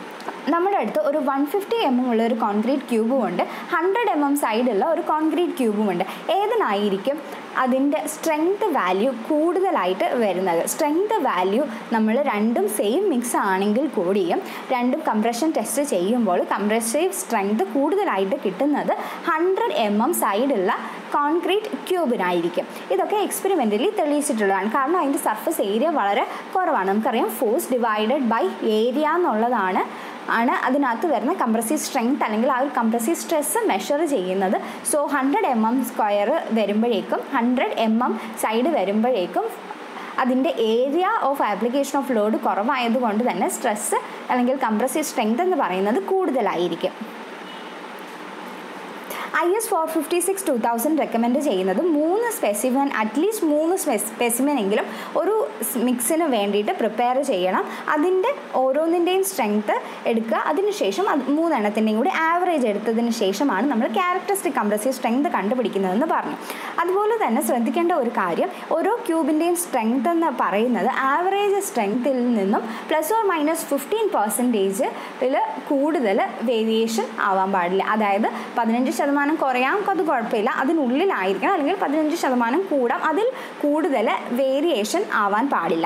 നമ്മുടെ അടുത്ത് ഒരു വൺ ഫിഫ്റ്റി എം എം ഉള്ള ഒരു കോൺക്രീറ്റ് ക്യൂബും ഉണ്ട് ഹൺഡ്രഡ് എം എം സൈഡുള്ള ഒരു കോൺക്രീറ്റ് ക്യൂബും ഉണ്ട് ഏതിനായിരിക്കും അതിൻ്റെ സ്ട്രെങ്ത് വാല്യൂ കൂടുതലായിട്ട് വരുന്നത് സ്ട്രെങ്ത് വാല്യൂ നമ്മൾ രണ്ടും സെയിം മിക്സ് ആണെങ്കിൽ കൂടിയും രണ്ടും കംപ്രഷൻ ടെസ്റ്റ് ചെയ്യുമ്പോൾ കംപ്രസീവ് സ്ട്രെങ്ത് കൂടുതലായിട്ട് കിട്ടുന്നത് ഹൺഡ്രഡ് എം എം സൈഡുള്ള കോൺക്രീറ്റ് ക്യൂബിനായിരിക്കും ഇതൊക്കെ എക്സ്പെരിമെൻ്റലി തെളിയിച്ചിട്ടുള്ളതാണ് കാരണം അതിൻ്റെ സർഫസ് ഏരിയ വളരെ കുറവാണ് നമുക്കറിയാം ഫോഴ്സ് ഡിവൈഡഡ് ബൈ ഏരിയ എന്നുള്ളതാണ് ആണ് അതിനകത്ത് വരുന്ന കംപ്രസീവ് സ്ട്രെങ്ത് അല്ലെങ്കിൽ ആ ഒരു കംപ്രസീവ് സ്ട്രെസ് മെഷർ ചെയ്യുന്നത് so hundred M M square വരുമ്പോഴേക്കും ഹൺഡ്രഡ് എം എം സൈഡ് വരുമ്പോഴേക്കും അതിൻ്റെ area of application of load കുറവായതുകൊണ്ട് തന്നെ സ്ട്രെസ് അല്ലെങ്കിൽ കംപ്രസീവ് സ്ട്രെങ്ത് എന്ന് പറയുന്നത് കൂടുതലായിരിക്കും I S four fifty six two thousand recommend ചെയ്യുന്നത് മൂന്ന് സ്പെസിമെൻ അറ്റ്ലീസ്റ്റ് മൂന്ന് സ്പെസിമെൻ എങ്കിലും ഒരു മിക്സിന് വേണ്ടിയിട്ട് പ്രിപ്പയർ ചെയ്യണം അതിൻ്റെ ഓരോന്നിൻ്റെയും സ്ട്രെങ്ത് എടുക്കുക അതിനുശേഷം അത് മൂന്നെണ്ണത്തിൻ്റെയും കൂടി ആവറേജ് എടുത്തതിന് ശേഷമാണ് നമ്മൾ ക്യാരക്ടറിസ്റ്റിക് കംപ്രസീവ് സ്ട്രെങ്ത് കണ്ടുപിടിക്കുന്നതെന്ന് പറഞ്ഞു അതുപോലെ തന്നെ ശ്രദ്ധിക്കേണ്ട ഒരു കാര്യം ഓരോ ക്യൂബിൻ്റെയും സ്ട്രെങ്ത് എന്ന് പറയുന്നത് ആവറേജ് സ്ട്രെങ്ത്തിൽ നിന്നും പ്ലസ് ഓർ മൈനസ് ഫിഫ്റ്റീൻ പെർസെൻറ്റേജിൽ കൂടുതൽ വേരിയേഷൻ ആവാൻ പാടില്ല അതായത് പതിനഞ്ച് ശതമാനം കുറയാം അത് കുഴപ്പമില്ല അതിനുള്ളിലായിരിക്കണം അല്ലെങ്കിൽ പതിനഞ്ച് ശതമാനം കൂടാം അതിൽ കൂടുതൽ വേരിയേഷൻ ആവാൻ പാടില്ല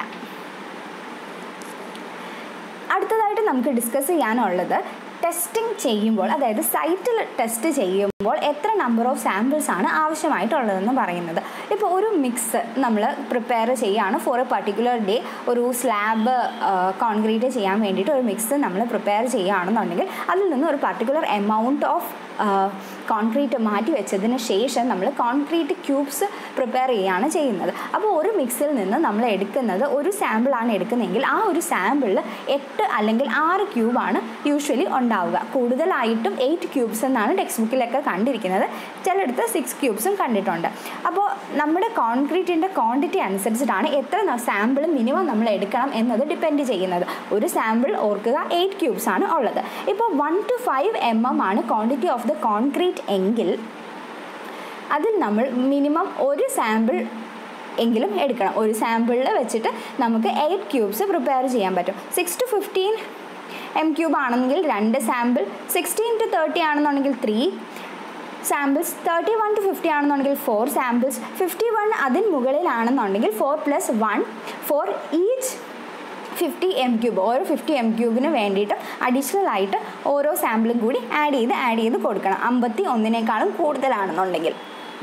അടുത്തതായിട്ട് നമുക്ക് ഡിസ്കസ് ചെയ്യാനുള്ളത് ടെസ്റ്റിംഗ് ചെയ്യുമ്പോൾ അതായത് സൈറ്റിൽ ടെസ്റ്റ് ചെയ്യുമ്പോൾ എത്ര നമ്പർ ഓഫ് സാമ്പിൾസ് ആണ് ആവശ്യമായിട്ടുള്ളതെന്ന് പറയുന്നത് ഇപ്പോൾ ഒരു മിക്സ് നമ്മൾ പ്രിപ്പയർ ചെയ്യുകയാണ് ഫോർ എ പർട്ടിക്കുലർ ഡേ ഒരു സ്ലാബ് കോൺക്രീറ്റ് ചെയ്യാൻ വേണ്ടിയിട്ട് ഒരു മിക്സ് നമ്മൾ പ്രിപ്പയർ ചെയ്യുകയാണെന്നുണ്ടെങ്കിൽ അതിൽ നിന്ന് ഒരു പർട്ടിക്കുലർ എമൗണ്ട് ഓഫ് കോൺക്രീറ്റ് മാറ്റി വെച്ചതിന് ശേഷം നമ്മൾ കോൺക്രീറ്റ് ക്യൂബ്സ് പ്രിപ്പയർ ചെയ്യുകയാണ് ചെയ്യുന്നത് അപ്പോൾ ഒരു മിക്സിൽ നിന്ന് നമ്മൾ എടുക്കുന്നത് ഒരു സാമ്പിളാണ് എടുക്കുന്നതെങ്കിൽ ആ ഒരു സാമ്പിളിൽ എട്ട് അല്ലെങ്കിൽ ആറ് ക്യൂബാണ് യൂഷ്വലി ഉണ്ടാവുക കൂടുതലായിട്ടും എയ്റ്റ് ക്യൂബ്സ് എന്നാണ് ടെക്സ്റ്റ് ബുക്കിലൊക്കെ കണ്ടിരിക്കുന്നത് ചിലയിടത്ത് സിക്സ് ക്യൂബ്സും കണ്ടിട്ടുണ്ട് അപ്പോൾ നമ്മുടെ കോൺക്രീറ്റിൻ്റെ ക്വാണ്ടിറ്റി അനുസരിച്ചിട്ടാണ് എത്ര സാമ്പിൾ മിനിമം നമ്മൾ എടുക്കണം എന്നത് ഡിപ്പെൻഡ് ചെയ്യുന്നത് ഒരു സാമ്പിൾ ഓർക്കുക എയ്റ്റ് ക്യൂബ്സ് ആണ് ഉള്ളത് ഇപ്പോൾ one two five M M ആണ് ക്വാണ്ടിറ്റി ഓഫ് ദ കോൺക്രീറ്റ് എങ്കിൽ അതിൽ നമ്മൾ മിനിമം ഒരു സാമ്പിൾ എങ്കിലും എടുക്കണം ഒരു സാമ്പിളിൽ വെച്ചിട്ട് നമുക്ക് എയ്റ്റ് ക്യൂബ്സ് പ്രിപ്പയർ ചെയ്യാൻ പറ്റും six to fifteen M cube ആണെങ്കിൽ രണ്ട് സാമ്പിൾ സിക്സ്റ്റീൻ ടു തേർട്ടി ആണെന്നുണ്ടെങ്കിൽ three samples thirty one to fifty ആണെന്നുണ്ടെങ്കിൽ ഫോർ സാമ്പിൾസ് ഫിഫ്റ്റി വൺ അതിന് മുകളിലാണെന്നുണ്ടെങ്കിൽ four plus one four each fifty M cube ഓരോ ഫിഫ്റ്റി എം ക്യൂബിന് വേണ്ടിയിട്ട് അഡീഷണൽ ആയിട്ട് ഓരോ സാമ്പിളും കൂടി ആഡ് ചെയ്ത് ആഡ് ചെയ്ത് കൊടുക്കണം അമ്പത്തി ഒന്നിനേക്കാളും കൂടുതലാണെന്നുണ്ടെങ്കിൽ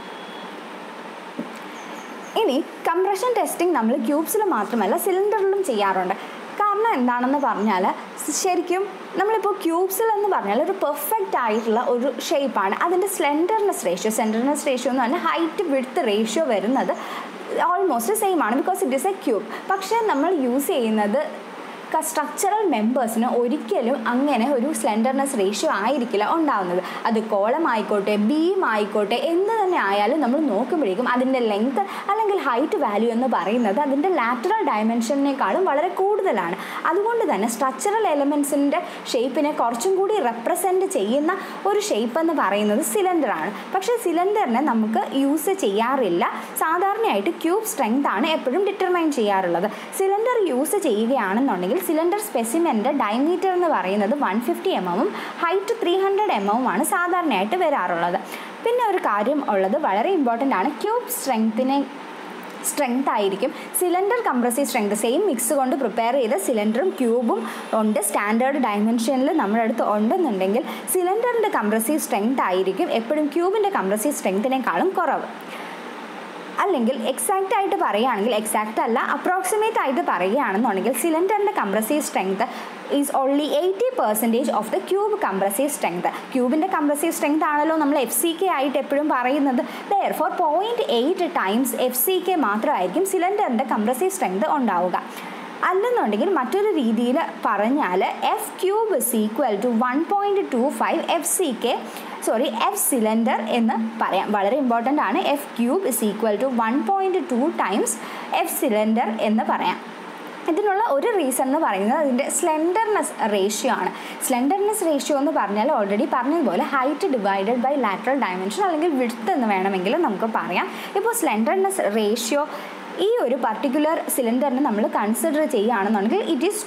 ഇനി കംപ്രഷൻ ടെസ്റ്റിംഗ് നമ്മൾ ക്യൂബ്സിൽ മാത്രമല്ല സിലിണ്ടറിലും ചെയ്യാറുണ്ട് കാരണം എന്താണെന്ന് പറഞ്ഞാൽ ശരിക്കും നമ്മളിപ്പോൾ ക്യൂബ്സിൽ എന്ന് പറഞ്ഞാൽ ഒരു പെർഫെക്റ്റ് ആയിട്ടുള്ള ഒരു ഷേപ്പാണ് അതിൻ്റെ സ്ലെൻഡർനെസ് റേഷ്യോ സെൻഡർനെസ് റേഷ്യോ എന്ന് പറഞ്ഞാൽ ഹൈറ്റ് വിടുത്ത് റേഷ്യോ വരുന്നത് ഓൾമോസ്റ്റ് സെയിം ആണ് because it is a cube പക്ഷേ നമ്മൾ യൂസ് ചെയ്യുന്നത് സ്ട്രക്ചറൽ മെമ്പേഴ്സിന് ഒരിക്കലും അങ്ങനെ ഒരു സ്ലെൻഡർനെസ് റേഷ്യോ ആയിരിക്കില്ല ഉണ്ടാവുന്നത് അത് കോളം ആയിക്കോട്ടെ ബീം ആയിക്കോട്ടെ എന്ത് തന്നെ ആയാലും നമ്മൾ നോക്കുമ്പോഴേക്കും അതിൻ്റെ ലെങ്ത് അല്ലെങ്കിൽ ഹൈറ്റ് വാല്യൂ എന്ന് പറയുന്നത് അതിൻ്റെ ലാറ്ററൽ ഡയമെൻഷനേക്കാളും വളരെ കൂടുതലാണ് അതുകൊണ്ട് തന്നെ സ്ട്രക്ചറൽ എലമെൻസിൻ്റെ ഷേപ്പിനെ കുറച്ചും കൂടി റെപ്രസെൻറ്റ് ചെയ്യുന്ന ഒരു ഷേപ്പ് എന്ന് പറയുന്നത് സിലിണ്ടറാണ് പക്ഷേ സിലിണ്ടറിനെ നമുക്ക് യൂസ് ചെയ്യാറില്ല സാധാരണയായിട്ട് ക്യൂബ് സ്ട്രെങ്ത് ആണ് എപ്പോഴും ഡിറ്റർമൈൻ ചെയ്യാറുള്ളത് സിലിണ്ടർ യൂസ് ചെയ്യുകയാണെന്നുണ്ടെങ്കിൽ സിലിണ്ടർ സ്പെസിമെൻ്റെ ഡയമീറ്റർ എന്ന് പറയുന്നത് വൺ ഫിഫ്റ്റി എം എമ്മും ഹൈറ്റ് ത്രീ ഹൺഡ്രഡ് എം എമ്മുമാണ് സാധാരണയായിട്ട് വരാറുള്ളത് പിന്നെ ഒരു കാര്യം ഉള്ളത് വളരെ ഇമ്പോർട്ടൻ്റ് ആണ് ക്യൂബ് സ്ട്രെങ്ത്തിനെ സ്ട്രെങ്ത് ആയിരിക്കും cylinder compressive strength same mix കൊണ്ട് പ്രിപ്പയർ ചെയ്ത സിലിണ്ടറും ക്യൂബും ഉണ്ട് സ്റ്റാൻഡേർഡ് ഡയമെൻഷനിൽ നമ്മുടെ അടുത്ത് ഉണ്ടെന്നുണ്ടെങ്കിൽ സിലിണ്ടറിൻ്റെ കംപ്രസീവ് സ്ട്രെങ്ത് ആയിരിക്കും എപ്പോഴും ക്യൂബിൻ്റെ കംപ്രസീവ് സ്ട്രെങ്ത്തിനേക്കാളും കുറവ് അല്ലെങ്കിൽ എക്സാക്റ്റ് ആയിട്ട് പറയുകയാണെങ്കിൽ എക്സാക്റ്റ് അല്ല അപ്രോക്സിമേറ്റ് ആയിട്ട് പറയുകയാണെന്നുണ്ടെങ്കിൽ സിലിണ്ടറിൻ്റെ compressive strength is only eighty percentage of the cube compressive strength ക്യൂബിൻ്റെ കംപ്രസീവ് സ്ട്രെങ്ത് ആണല്ലോ നമ്മൾ എഫ് സി കെ ആയിട്ട് എപ്പോഴും പറയുന്നത് there four point eight times F C K മാത്രമായിരിക്കും സിലിണ്ടറിൻ്റെ കംപ്രസീവ് സ്ട്രെങ്ത് ഉണ്ടാവുക അല്ലെന്നുണ്ടെങ്കിൽ മറ്റൊരു രീതിയിൽ പറഞ്ഞാൽ F cube is equal to one point two five F C K sorry F cylinder എന്ന് പറയാം വളരെ ഇമ്പോർട്ടൻ്റ് ആണ് F cube is equal to one point two times F cylinder എന്ന് പറയാം ഇതിനുള്ള ഒരു റീസൺ എന്ന് പറയുന്നത് അതിൻ്റെ സ്ലെൻഡർനെസ് റേഷ്യോ ആണ് സ്ലെൻഡർനെസ് റേഷ്യോ എന്ന് പറഞ്ഞാൽ ഓൾറെഡി പറഞ്ഞതുപോലെ height divided by lateral dimension അല്ലെങ്കിൽ വിഡ്ത്ത് എന്ന് വേണമെങ്കിൽ നമുക്ക് പറയാം ഇപ്പോൾ സ്ലെൻഡർനെസ് റേഷ്യോ ഈ ഒരു പർട്ടിക്കുലർ സിലിണ്ടറിന് നമ്മൾ കൺസിഡർ ചെയ്യുകയാണെന്നുണ്ടെങ്കിൽ it is two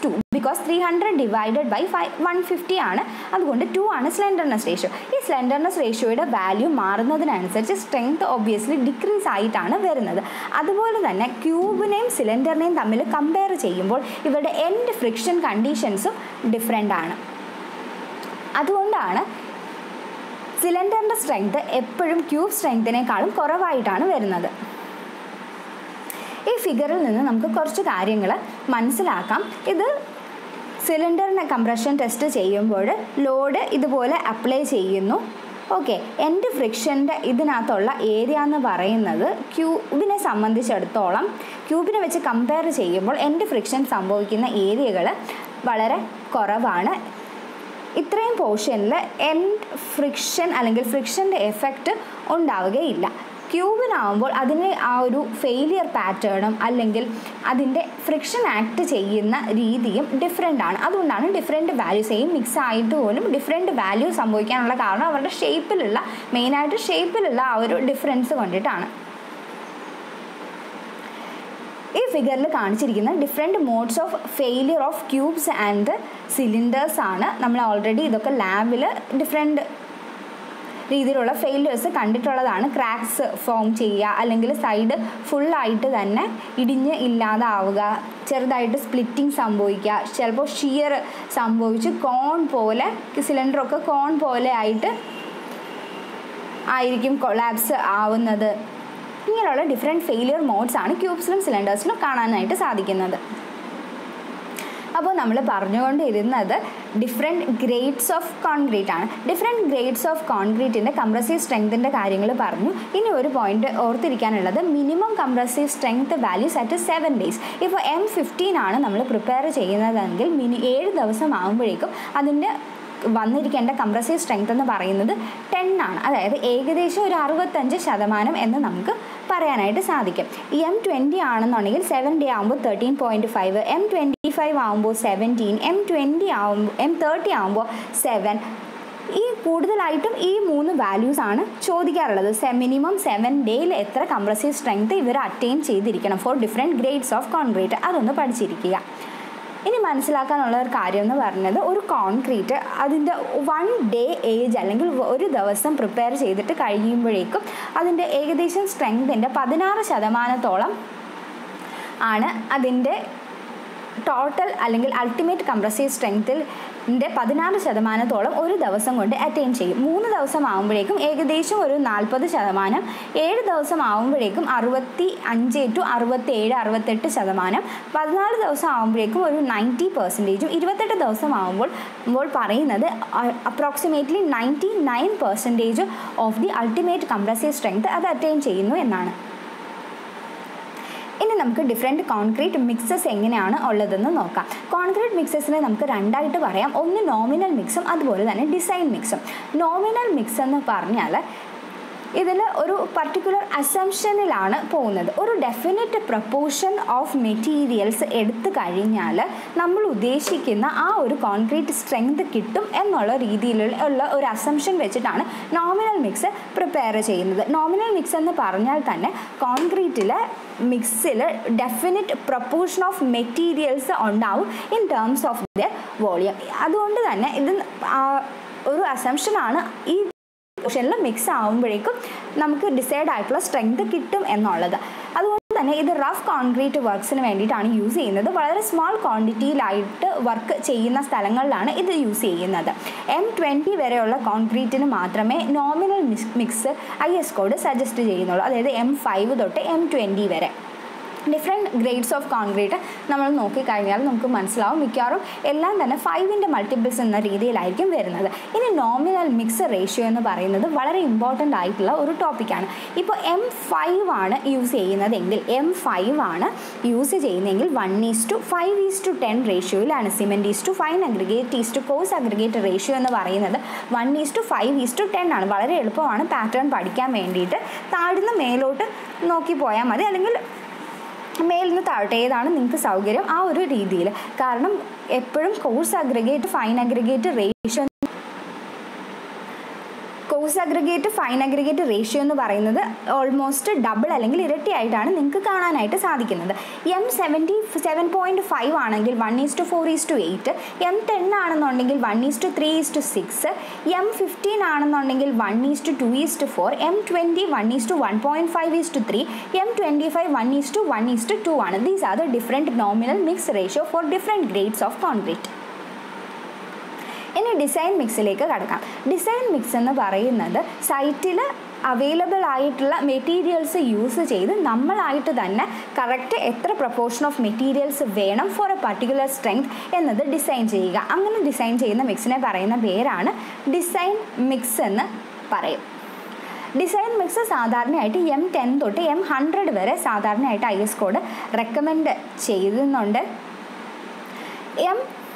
because three hundred divided by five one fifty ആണ് അതുകൊണ്ട് ടു ആണ് സ്ലെൻഡർനെസ് റേഷ്യോ ഈ സ്ലെൻഡർനെസ് റേഷ്യോയുടെ വാല്യൂ മാറുന്നതിനനുസരിച്ച് സ്ട്രെങ്ത് ഒബ്വിയസ്ലി ഡിക്രീസ് ആയിട്ടാണ് വരുന്നത് അതുപോലെ തന്നെ ക്യൂബിനെയും സിലിണ്ടറിനെയും തമ്മിൽ കമ്പയർ ചെയ്യുമ്പോൾ ഇവരുടെ എൻഡ് ഫ്രിക്ഷൻ കണ്ടീഷൻസും ഡിഫറെൻ്റ് ആണ് അതുകൊണ്ടാണ് സിലിണ്ടറിൻ്റെ സ്ട്രെങ്ത് എപ്പോഴും ക്യൂബ് സ്ട്രെങ്തിനേക്കാളും കുറവായിട്ടാണ് വരുന്നത് ഈ ഫിഗറിൽ നിന്ന് നമുക്ക് കുറച്ച് കാര്യങ്ങൾ മനസ്സിലാക്കാം ഇത് സിലിണ്ടറിന് കംപ്രഷൻ ടെസ്റ്റ് ചെയ്യുമ്പോൾ ലോഡ് ഇതുപോലെ അപ്ലൈ ചെയ്യുന്നു ഓക്കെ എൻ്റെ ഫ്രിക്ഷൻ്റെ ഇതിനകത്തുള്ള ഏരിയ എന്ന് പറയുന്നത് ക്യൂബിനെ സംബന്ധിച്ചിടത്തോളം ക്യൂബിനെ വെച്ച് കമ്പയർ ചെയ്യുമ്പോൾ എൻ്റെ ഫ്രിക്ഷൻ സംഭവിക്കുന്ന ഏരിയകൾ വളരെ കുറവാണ് ഇത്രയും പോർഷനിൽ എൻഡ് ഫ്രിക്ഷൻ അല്ലെങ്കിൽ ഫ്രിക്ഷൻ്റെ എഫക്റ്റ് ഉണ്ടാവുകയില്ല ക്യൂബിനാവുമ്പോൾ അതിന് ആ ഒരു ഫെയിലിയർ പാറ്റേണും അല്ലെങ്കിൽ അതിൻ്റെ ഫ്രിക്ഷൻ ആക്ട് ചെയ്യുന്ന രീതിയും ഡിഫറെൻ്റ് ആണ് അതുകൊണ്ടാണ് ഡിഫറെൻറ്റ് വാല്യൂ സെയിം മിക്സ് ആയിട്ട് പോലും ഡിഫറെൻറ്റ് വാല്യൂ സംഭവിക്കാനുള്ള കാരണം അവരുടെ ഷേപ്പിലുള്ള മെയിനായിട്ട് ഷേപ്പിലുള്ള ആ ഒരു ഡിഫറൻസ് കൊണ്ടിട്ടാണ് ഈ ഫിഗറിൽ കാണിച്ചിരിക്കുന്ന different modes of failure of cubes and cylinders ആണ് നമ്മൾ ഓൾറെഡി ഇതൊക്കെ ലാബിൽ ഡിഫറെൻറ്റ് രീതിയിലുള്ള ഫെയിലിയേഴ്സ് കണ്ടിട്ടുള്ളതാണ് ക്രാക്സ് ഫോം ചെയ്യുക അല്ലെങ്കിൽ സൈഡ് ഫുള്ളായിട്ട് തന്നെ ഇടിഞ്ഞ് ഇല്ലാതാവുക ചെറുതായിട്ട് സ്പ്ലിറ്റിംഗ് സംഭവിക്കുക ചിലപ്പോൾ ഷിയർ സംഭവിച്ച് കോൺ പോലെ സിലിണ്ടറൊക്കെ കോൺ പോലെ ആയിട്ട് ആയിരിക്കും കൊളാപ്സ് ആവുന്നത് ഇങ്ങനെയുള്ള ഡിഫറെൻറ്റ് ഫെയിലിയർ മോഡ്സ് ആണ് ക്യൂബ്സിലും സിലിണ്ടേഴ്സിലും കാണാനായിട്ട് സാധിക്കുന്നത് അപ്പോൾ നമ്മൾ പറഞ്ഞുകൊണ്ടിരുന്നത് ഡിഫറെൻറ്റ് ഗ്രേഡ്സ് ഓഫ് കോൺക്രീറ്റ് ആണ് ഡിഫറെൻറ്റ് ഗ്രേഡ്സ് ഓഫ് കോൺക്രീറ്റിൻ്റെ കംപ്രസീവ് സ്ട്രെങ്തിൻ്റെ കാര്യങ്ങൾ പറഞ്ഞു ഇനി ഒരു പോയിന്റ് ഓർത്തിരിക്കാനുള്ളത് minimum compressive strength values at seven days ഇപ്പോൾ എം ഫിഫ്റ്റീൻ ആണ് നമ്മൾ പ്രിപ്പയർ ചെയ്യുന്നതെങ്കിൽ മിനി ഏഴ് ദിവസം ആകുമ്പോഴേക്കും അതിൻ്റെ വന്നിരിക്കേണ്ട കംപ്രസീവ് സ്ട്രെങ്ത് എന്ന് പറയുന്നത് ടെൻ ആണ് അതായത് ഏകദേശം ഒരു അറുപത്തഞ്ച് ശതമാനം എന്ന് നമുക്ക് പറയാനായിട്ട് സാധിക്കും എം ട്വൻറ്റി ആണെന്നുണ്ടെങ്കിൽ സെവൻ ഡേ ആകുമ്പോൾ thirteen point five M twenty five ആകുമ്പോൾ സെവൻറ്റീൻ എം ട്വൻറ്റി ആകുമ്പോൾ എം തേർട്ടി ആകുമ്പോൾ സെവൻ ഈ കൂടുതലായിട്ടും ഈ മൂന്ന് വാല്യൂസ് ആണ് ചോദിക്കാറുള്ളത് സെ മിനിമം സെവൻ ഡേയിൽ എത്ര കംപ്രസീവ് സ്ട്രെങ്ത് ഇവർ അറ്റൈൻ ചെയ്തിരിക്കണം for different grades of concrete അതൊന്ന് പഠിച്ചിരിക്കുക ഇനി മനസ്സിലാക്കാനുള്ള ഒരു കാര്യം എന്ന് പറഞ്ഞത് ഒരു കോൺക്രീറ്റ് അതിൻ്റെ വൺ ഡേ ഏജ് അല്ലെങ്കിൽ ഒരു ദിവസം പ്രിപ്പയർ ചെയ്തിട്ട് കഴിയുമ്പോഴേക്കും അതിൻ്റെ ഏകദേശം സ്ട്രെങ്തിൻ്റെ പതിനാറ് ശതമാനത്തോളം ആണ് അതിൻ്റെ ടോട്ടൽ അല്ലെങ്കിൽ അൾട്ടിമേറ്റ് കംപ്രസീവ് സ്ട്രെങ്ത്തിൽ ൻ്റെ പതിനാറ് ശതമാനത്തോളം ഒരു ദിവസം കൊണ്ട് അറ്റൈൻ ചെയ്യും മൂന്ന് ദിവസം ആകുമ്പോഴേക്കും ഏകദേശം ഒരു നാൽപ്പത് ശതമാനം ഏഴ് ദിവസം ആകുമ്പോഴേക്കും അറുപത്തി അഞ്ച് ടു അറുപത്തേഴ് അറുപത്തെട്ട് ശതമാനം പതിനാല് ദിവസം ആകുമ്പോഴേക്കും ഒരു നയൻറ്റി പെർസെൻറ്റേജും ഇരുപത്തെട്ട് ദിവസം ആകുമ്പോൾ ഇപ്പോൾ പറയുന്നത് approximately ninety nine percentage of the ultimate compressive strength അത് അറ്റൈൻ ചെയ്യുന്നു എന്നാണ് ഇനി നമുക്ക് ഡിഫറെൻറ്റ് കോൺക്രീറ്റ് മിക്സസ് എങ്ങനെയാണ് ഉള്ളതെന്ന് നോക്കാം കോൺക്രീറ്റ് മിക്സസിനെ നമുക്ക് രണ്ടായിട്ട് പറയാം ഒന്ന് നോമിനൽ മിക്സും അതുപോലെ തന്നെ ഡിസൈൻ മിക്സും നോമിനൽ മിക്സ് എന്ന് പറഞ്ഞാൽ ഇതിൽ ഒരു പർട്ടിക്കുലർ അസംഷനിലാണ് പോകുന്നത് ഒരു ഡെഫിനറ്റ് പ്രപ്പോർഷൻ ഓഫ് മെറ്റീരിയൽസ് എടുത്തു കഴിഞ്ഞാൽ നമ്മൾ ഉദ്ദേശിക്കുന്ന ആ ഒരു കോൺക്രീറ്റ് സ്ട്രെങ്ത് കിട്ടും എന്നുള്ള രീതിയിലുള്ള ഉള്ള ഒരു അസംഷൻ വെച്ചിട്ടാണ് നോമിനൽ മിക്സ് പ്രിപ്പയർ ചെയ്യുന്നത് നോമിനൽ മിക്സ് എന്ന് പറഞ്ഞാൽ തന്നെ കോൺക്രീറ്റിലെ മിക്സിൽ ഡെഫിനറ്റ് പ്രപ്പോർഷൻ ഓഫ് മെറ്റീരിയൽസ് ഉണ്ടാവും in terms of the volume അതുകൊണ്ട് തന്നെ ഇത് ഒരു അസംഷനാണ് ഈ പോർഷനിൽ മിക്സ് ആകുമ്പോഴേക്കും നമുക്ക് ഡിസൈഡ് ആയിട്ടുള്ള സ്ട്രെങ്ത് കിട്ടും എന്നുള്ളത് അതുകൊണ്ട് തന്നെ ഇത് റഫ് കോൺക്രീറ്റ് വർക്ക്സിന് വേണ്ടിയിട്ടാണ് യൂസ് ചെയ്യുന്നത് വളരെ സ്മോൾ ക്വാണ്ടിറ്റിയിലായിട്ട് വർക്ക് ചെയ്യുന്ന സ്ഥലങ്ങളിലാണ് ഇത് യൂസ് ചെയ്യുന്നത് എം ട്വൻറ്റി വരെയുള്ള കോൺക്രീറ്റിന് മാത്രമേ nominal mix I S code suggest ചെയ്യുന്നുള്ളൂ അതായത് എം ഫൈവ് തൊട്ട് എം ട്വൻറ്റി വരെ ഡിഫറെൻറ്റ് ഗ്രേഡ്സ് ഓഫ് കോൺക്രീറ്റ് നമ്മൾ നോക്കിക്കഴിഞ്ഞാൽ നമുക്ക് മനസ്സിലാവും മിക്കവാറും എല്ലാം തന്നെ ഫൈവിൻ്റെ മൾട്ടിപ്പിൾസ് എന്ന രീതിയിലായിരിക്കും വരുന്നത് ഇനി നോമിനൽ മിക്സ് റേഷ്യോ എന്ന് പറയുന്നത് വളരെ ഇമ്പോർട്ടൻ്റ് ആയിട്ടുള്ള ഒരു ടോപ്പിക്കാണ് ഇപ്പോൾ എം ഫൈവ് ആണ് യൂസ് ചെയ്യുന്നതെങ്കിൽ എം ഫൈവ് ആണ് യൂസ് ചെയ്യുന്നതെങ്കിൽ one is to five is to ten റേഷ്യോയിലാണ് cement is to fine aggregate is to coarse aggregate ratio എന്ന് പറയുന്നത് one is to five is to ten ആണ് വളരെ എളുപ്പമാണ് പാറ്റേൺ പഠിക്കാൻ വേണ്ടിയിട്ട് താഴ്ന്ന മേലോട്ട് നോക്കി പോയാൽ മതി അല്ലെങ്കിൽ മേലിൽ നിന്ന് താഴോട്ട് ഏതാണ് നിങ്ങൾക്ക് സൗകര്യം ആ ഒരു രീതിയിൽ കാരണം എപ്പോഴും coarse aggregate fine aggregate ratio coarse aggregate fine aggregate ratio എന്ന് പറയുന്നത് ഓൾമോസ്റ്റ് ഡബിൾ അല്ലെങ്കിൽ ഇരട്ടിയായിട്ടാണ് നിങ്ങൾക്ക് കാണാനായിട്ട് സാധിക്കുന്നത് M seventy seven point five ആണെങ്കിൽ one is to four is to eight M ten ആണെന്നുണ്ടെങ്കിൽ one is to three is to six M fifteen ആണെന്നുണ്ടെങ്കിൽ one is to two is to four M twenty one is to one point five is to three M twenty five one is to one is to two ആണ് these are the different nominal mix ratio for different grades of concrete ഇനി design മിക്സിലേക്ക് കടക്കാം design mix എന്ന് പറയുന്നത് സൈറ്റിൽ available ആയിട്ടുള്ള materials use ചെയ്ത് നമ്മളായിട്ട് തന്നെ കറക്റ്റ് എത്ര പ്രൊപ്പോർഷൻ ഓഫ് മെറ്റീരിയൽസ് വേണം ഫോർ എ പർട്ടിക്കുലർ സ്ട്രെങ്ത് എന്നത് ഡിസൈൻ ചെയ്യുക അങ്ങനെ ഡിസൈൻ ചെയ്യുന്ന മിക്സിനെ പറയുന്ന പേരാണ് ഡിസൈൻ മിക്സ് എന്ന് പറയും ഡിസൈൻ മിക്സ് സാധാരണയായിട്ട് എം ടെൻ തൊട്ട് എം ഹൺഡ്രഡ് വരെ സാധാരണയായിട്ട് ഐ എസ് കോഡ് റെക്കമെൻഡ് ചെയ്യുന്നുണ്ട് എം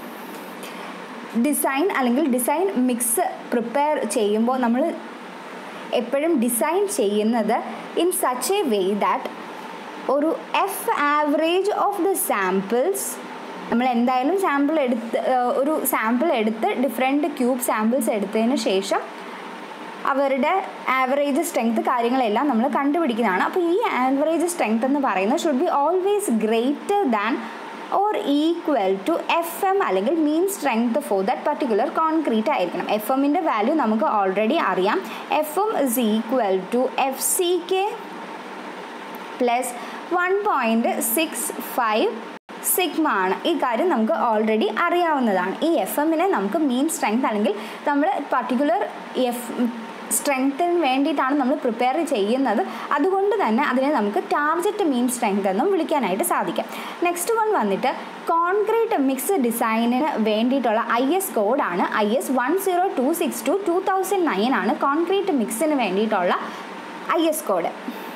ഡിസൈൻ അല്ലെങ്കിൽ ഡിസൈൻ മിക്സ് പ്രിപ്പയർ ചെയ്യുമ്പോൾ നമ്മൾ എപ്പോഴും ഡിസൈൻ ചെയ്യുന്നത് in such a way that ഒരു F average of the samples നമ്മൾ എന്തായാലും സാമ്പിൾ എടുത്ത് ഒരു സാമ്പിൾ എടുത്ത് ഡിഫറെൻറ്റ് ക്യൂബ് സാമ്പിൾസ് എടുത്തതിന് ശേഷം അവരുടെ ആവറേജ് സ്ട്രെങ്ത് കാര്യങ്ങളെല്ലാം നമ്മൾ കണ്ടുപിടിക്കുന്നതാണ് അപ്പോൾ ഈ ആവറേജ് സ്ട്രെങ്ത് എന്ന് പറയുന്നത് should be always greater than or equal to F M അല്ലെങ്കിൽ mean strength for that particular concrete ആയിരിക്കണം എഫ് എമ്മിൻ്റെ വാല്യൂ നമുക്ക് ഓൾറെഡി അറിയാം F M is equal to F C K plus one point six five sigma ആണ് ഈ കാര്യം നമുക്ക് already അറിയാവുന്നതാണ് ഈ എഫ് എമ്മിനെ നമുക്ക് മീൻ സ്ട്രെങ്ത് അല്ലെങ്കിൽ നമ്മൾ പർട്ടിക്കുലർ എഫ് സ്ട്രെങ്ത്തിന് വേണ്ടിയിട്ടാണ് നമ്മൾ പ്രിപ്പയർ ചെയ്യുന്നത് അതുകൊണ്ട് തന്നെ അതിനെ നമുക്ക് ടാർജറ്റ് മീൻ സ്ട്രെങ്ത് എന്നും വിളിക്കാനായിട്ട് സാധിക്കും നെക്സ്റ്റ് വൺ വന്നിട്ട് കോൺക്രീറ്റ് മിക്സ് ഡിസൈനിന് വേണ്ടിയിട്ടുള്ള ഐ എസ് കോഡാണ് I S one zero two six two two thousand nine ആണ് കോൺക്രീറ്റ് മിക്സിന് വേണ്ടിയിട്ടുള്ള ഐ എസ് കോഡ്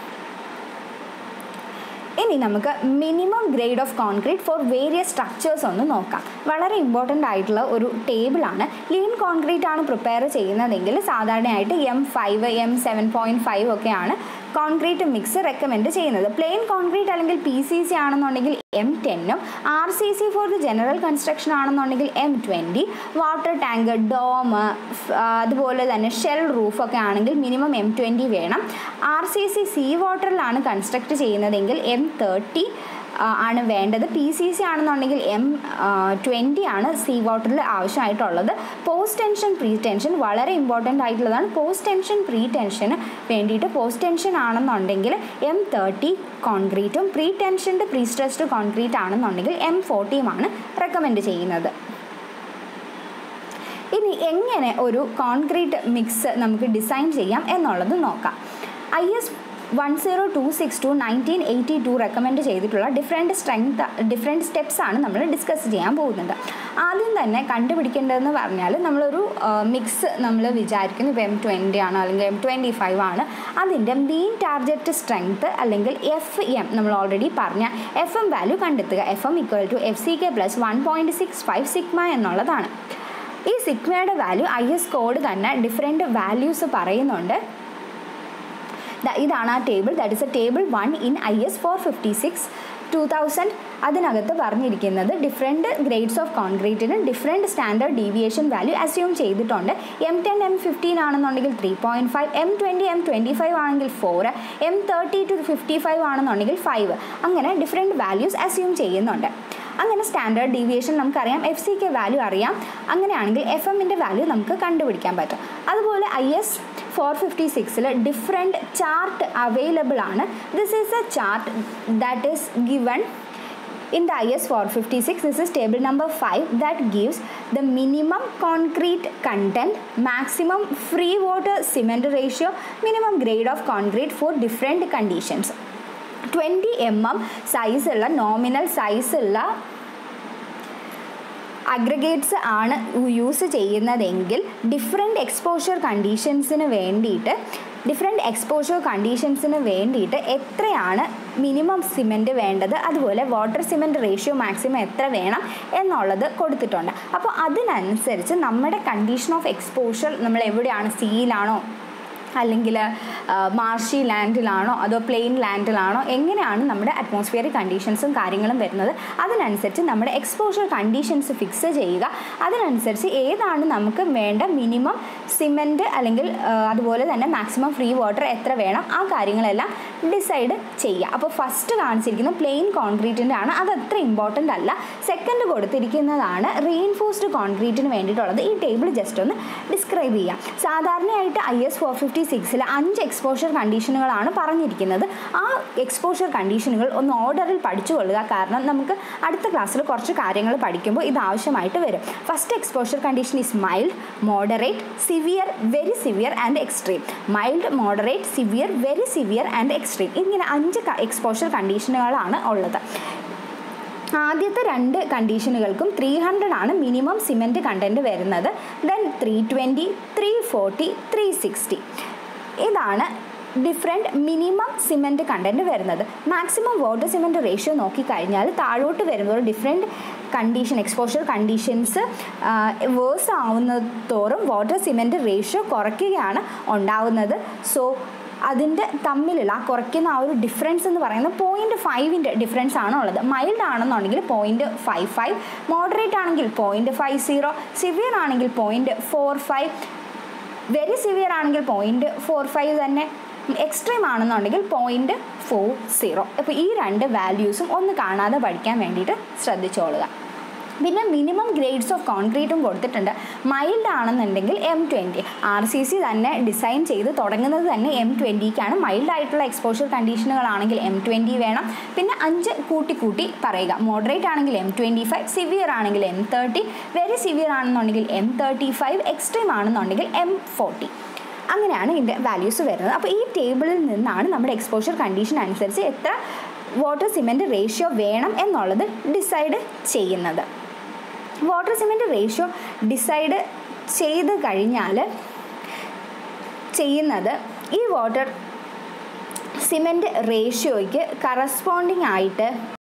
ഇനി നമുക്ക് minimum grade of concrete for various structures ഒന്ന് നോക്കാം വളരെ ഇമ്പോർട്ടൻ്റ് ആയിട്ടുള്ള ഒരു ടേബിളാണ് ലീൻ കോൺക്രീറ്റ് ആണ് പ്രിപ്പയർ ചെയ്യുന്നതെങ്കിൽ സാധാരണയായിട്ട് M five M seven point five ഒക്കെയാണ് കോൺക്രീറ്റ് മിക്സ് റെക്കമെൻഡ് ചെയ്യുന്നത് പ്ലെയിൻ കോൺക്രീറ്റ് അല്ലെങ്കിൽ പി സി സി ആണെന്നുണ്ടെങ്കിൽ എം ടെന്നും R C C for the general construction ആണെന്നുണ്ടെങ്കിൽ M twenty water tank dome അതുപോലെ തന്നെ ഷെൽ റൂഫൊക്കെ ആണെങ്കിൽ മിനിമം എം ട്വൻറ്റി വേണം ആർ സി സി സീ വാട്ടറിലാണ് കൺസ്ട്രക്ട് ചെയ്യുന്നതെങ്കിൽ എം തേർട്ടി ആണ് വേണ്ടത് പി സി സി ആണെന്നുണ്ടെങ്കിൽ എം ട്വൻറ്റി ആണ് സീ വാട്ടറിൽ ആവശ്യമായിട്ടുള്ളത് പോസ്റ്റ് ടെൻഷൻ പ്രീ ടെൻഷൻ വളരെ ഇമ്പോർട്ടൻ്റ് ആയിട്ടുള്ളതാണ് പോസ്റ്റ് ടെൻഷൻ പ്രീ ടെൻഷന് വേണ്ടിയിട്ട് പോസ്റ്റ് ടെൻഷൻ ആണെന്നുണ്ടെങ്കിൽ എം തേർട്ടി കോൺക്രീറ്റും പ്രീ ടെൻഷൻ്റെ പ്രീ സ്ട്രെസ്ഡ് കോൺക്രീറ്റ് ആണെന്നുണ്ടെങ്കിൽ എം ഫോർട്ടിയുമാണ് റെക്കമെൻഡ് ചെയ്യുന്നത് ഇനി എങ്ങനെ ഒരു കോൺക്രീറ്റ് മിക്സ് നമുക്ക് ഡിസൈൻ ചെയ്യാം എന്നുള്ളത് നോക്കാം I S one zero two six two nineteen eighty two recommend ചെയ്തിട്ടുള്ള ഡിഫറെൻറ്റ് സ്ട്രെങ്ത് ഡിഫറെൻറ്റ് സ്റ്റെപ്സ് ആണ് നമ്മൾ ഡിസ്കസ് ചെയ്യാൻ പോകുന്നത് ആദ്യം തന്നെ കണ്ടുപിടിക്കേണ്ടതെന്ന് പറഞ്ഞാൽ നമ്മളൊരു മിക്സ് നമ്മൾ വിചാരിക്കുന്നു ഇപ്പോൾ എം ട്വൻറ്റി ആണ് അല്ലെങ്കിൽ എം ട്വൻറ്റി ഫൈവ് ആണ് അതിൻ്റെ മീൻ ടാർഗറ്റ് സ്ട്രെങ്ത് അല്ലെങ്കിൽ എഫ് എം നമ്മൾ ഓൾറെഡി പറഞ്ഞ എഫ് എം വാല്യൂ കണ്ടെത്തുക F M equal to F C K plus one point six five sigma എന്നുള്ളതാണ് ഈ സിഗ്മയുടെ വാല്യൂ ഐ എസ് കോഡ് തന്നെ ഡിഫറെൻറ്റ് വാല്യൂസ് പറയുന്നുണ്ട് ഇതാണ് ആ table that is a table one in I S four fifty six two thousand അതിനകത്ത് പറഞ്ഞിരിക്കുന്നത് different grades of കോൺക്രീറ്റിന് different standard deviation value assume ചെയ്തിട്ടുണ്ട് എം ടെൻ എം ഫിഫ്റ്റീൻ ആണെന്നുണ്ടെങ്കിൽ three point five M twenty M twenty five ആണെങ്കിൽ four M thirty to fifty five ആണെന്നുണ്ടെങ്കിൽ five അങ്ങനെ different values assume ചെയ്യുന്നുണ്ട് അങ്ങനെ സ്റ്റാൻഡേർഡ് ഡീവിയേഷൻ നമുക്കറിയാം F C K value അറിയാം അങ്ങനെയാണെങ്കിൽ എഫ് എമ്മിൻ്റെ വാല്യൂ നമുക്ക് കണ്ടുപിടിക്കാൻ പറ്റും അതുപോലെ ഐ എസ് ഫോർ ഫിഫ്റ്റി സിക്സിൽ ഡിഫറെൻറ്റ് ചാർട്ട് അവൈലബിൾ ആണ് this is a chart that is given in the IS 456 this is table number 5 that gives the minimum concrete content maximum free water cement ratio minimum grade of concrete for different conditions 20 mm size ഉള്ള nominal size ഉള്ള aggregates ആണ് use ചെയ്യുന്നതെങ്കിൽ different exposure കണ്ടീഷൻസിന് വേണ്ടിയിട്ട് different exposure കണ്ടീഷൻസിന് വേണ്ടിയിട്ട് എത്രയാണ് minimum cement വേണ്ടത് അതുപോലെ വാട്ടർ സിമെൻറ്റ് റേഷ്യോ മാക്സിമം എത്ര വേണം എന്നുള്ളത് കൊടുത്തിട്ടുണ്ട് അപ്പോൾ അതിനനുസരിച്ച് നമ്മുടെ കണ്ടീഷൻ ഓഫ് എക്സ്പോഷർ നമ്മൾ എവിടെയാണ് സിയിലാണോ അല്ലെങ്കിൽ മാർഷി ലാൻഡിലാണോ അതോ പ്ലെയിൻ ലാൻഡിലാണോ എങ്ങനെയാണ് നമ്മുടെ അറ്റ്മോസ്ഫിയറിക് കണ്ടീഷൻസും കാര്യങ്ങളും വരുന്നത് അതിനനുസരിച്ച് നമ്മുടെ എക്സ്പോഷർ കണ്ടീഷൻസ് ഫിക്സ് ചെയ്യുക അതിനനുസരിച്ച് ഏതാണ് നമുക്ക് വേണ്ട മിനിമം സിമെൻറ്റ് അല്ലെങ്കിൽ ആ, അതുപോലെ തന്നെ മാക്സിമം ഫ്രീ വാട്ടർ എത്ര വേണം ആ കാര്യങ്ങളെല്ലാം ഡിസൈഡ് ചെയ്യുക അപ്പോൾ ഫസ്റ്റ് കാണിച്ചിരിക്കുന്നത് പ്ലെയിൻ കോൺക്രീറ്റിൻ്റെ ആണ് അത് അത്ര ഇമ്പോർട്ടൻ്റ് അല്ല സെക്കൻഡ് കൊടുത്തിരിക്കുന്നതാണ് റീഇൻഫോഴ്സ്ഡ് കോൺക്രീറ്റിന് വേണ്ടിയിട്ടുള്ളത് ഈ ടേബിൾ ജസ്റ്റ് ഒന്ന് ഡിസ്ക്രൈബ് ചെയ്യാം സാധാരണയായിട്ട് ഐ എസ് ഫോർ ഫിഫ്റ്റി സിക്സിൽ അഞ്ച് എക്സ്പോഷർ കണ്ടീഷനുകളാണ് പറഞ്ഞിരിക്കുന്നത് ആ എക്സ്പോഷർ കണ്ടീഷനുകൾ ഒന്ന് ഓർഡറിൽ പഠിച്ചു കൊള്ളുക കാരണം നമുക്ക് അടുത്ത ക്ലാസ്സിൽ കുറച്ച് കാര്യങ്ങൾ പഠിക്കുമ്പോൾ ഇത് ആവശ്യമായിട്ട് വരും first exposure condition is mild moderate severe very severe and extreme mild moderate severe very severe and extreme ഇങ്ങനെ അഞ്ച് എക്സ്പോഷർ കണ്ടീഷനുകളാണ് ഉള്ളത് ആദ്യത്തെ രണ്ട് കണ്ടീഷനുകൾക്കും ത്രീ ഹൺഡ്രഡ് ആണ് മിനിമം സിമെൻറ്റ് കണ്ടൻറ്റ് വരുന്നത് then three twenty three forty three sixty ഇതാണ് ഡിഫറെൻറ്റ് മിനിമം സിമെൻറ്റ് കണ്ടൻറ്റ് വരുന്നത് മാക്സിമം വാട്ടർ സിമെൻറ്റ് റേഷ്യോ നോക്കിക്കഴിഞ്ഞാൽ താഴോട്ട് വരുമ്പോൾ different condition exposure conditions worse ആവുന്നതോറും വാട്ടർ സിമെൻറ്റ് റേഷ്യോ കുറയ്ക്കുകയാണ് ഉണ്ടാവുന്നത് സോ അതിൻ്റെ തമ്മിലുള്ള ആ കുറയ്ക്കുന്ന ആ ഒരു ഡിഫറൻസ് എന്ന് പറയുന്നത് പോയിൻറ്റ് ഫൈവിൻ്റെ ഡിഫറൻസ് ആണ് ഉള്ളത് മൈൽഡ് ആണെന്നുണ്ടെങ്കിൽ പോയിൻറ്റ് ഫൈവ് ഫൈവ് മോഡറേറ്റ് ആണെങ്കിൽ പോയിൻറ്റ് ഫൈവ് സീറോ സിവിയർ ആണെങ്കിൽ point four five very severe ആണെങ്കിൽ പോയിൻറ്റ് ഫോർ ഫൈവ് തന്നെ എക്സ്ട്രീം ആണെന്നുണ്ടെങ്കിൽ പോയിൻറ്റ് ഫോർ സീറോ അപ്പോൾ ഈ രണ്ട് വാല്യൂസും ഒന്ന് കാണാതെ പഠിക്കാൻ വേണ്ടിയിട്ട് ശ്രദ്ധിച്ചോളുക പിന്നെ മിനിമം ഗ്രേഡ്സ് ഓഫ് കോൺക്രീറ്റും കൊടുത്തിട്ടുണ്ട് മൈൽഡ് ആണെന്നുണ്ടെങ്കിൽ M twenty R C C തന്നെ ഡിസൈൻ ചെയ്ത് തുടങ്ങുന്നത് തന്നെ എം ട്വൻറ്റിക്കാണ് മൈൽഡ് ആയിട്ടുള്ള എക്സ്പോഷർ കണ്ടീഷനുകളാണെങ്കിൽ എം ട്വൻറ്റി വേണം പിന്നെ അഞ്ച് കൂട്ടി കൂട്ടി പറയുക മോഡറേറ്റ് ആണെങ്കിൽ എം ട്വൻറ്റി ഫൈവ് സിവിയർ ആണെങ്കിൽ എം തേർട്ടി വെരി സിവിയർ ആണെന്നുണ്ടെങ്കിൽ എം തേർട്ടി ഫൈവ് എക്സ്ട്രീം ആണെന്നുണ്ടെങ്കിൽ എം ഫോർട്ടി അങ്ങനെയാണ് ഇതിൻ്റെ വാല്യൂസ് വരുന്നത് അപ്പോൾ ഈ ടേബിളിൽ നിന്നാണ് നമ്മുടെ എക്സ്പോഷർ കണ്ടീഷൻ അനുസരിച്ച് എത്ര വാട്ടർ സിമെൻറ്റ് റേഷ്യോ വേണം എന്നുള്ളത് ഡിസൈഡ് ചെയ്യുന്നത് വാട്ടർ സിമെൻറ്റ് റേഷ്യോ ഡിസൈഡ് ചെയ്ത് കഴിഞ്ഞാൽ ചെയ്യുന്നത് ഈ വാട്ടർ സിമെൻറ്റ് റേഷ്യോയ്ക്ക് കറസ്പോണ്ടിങ് ആയിട്ട്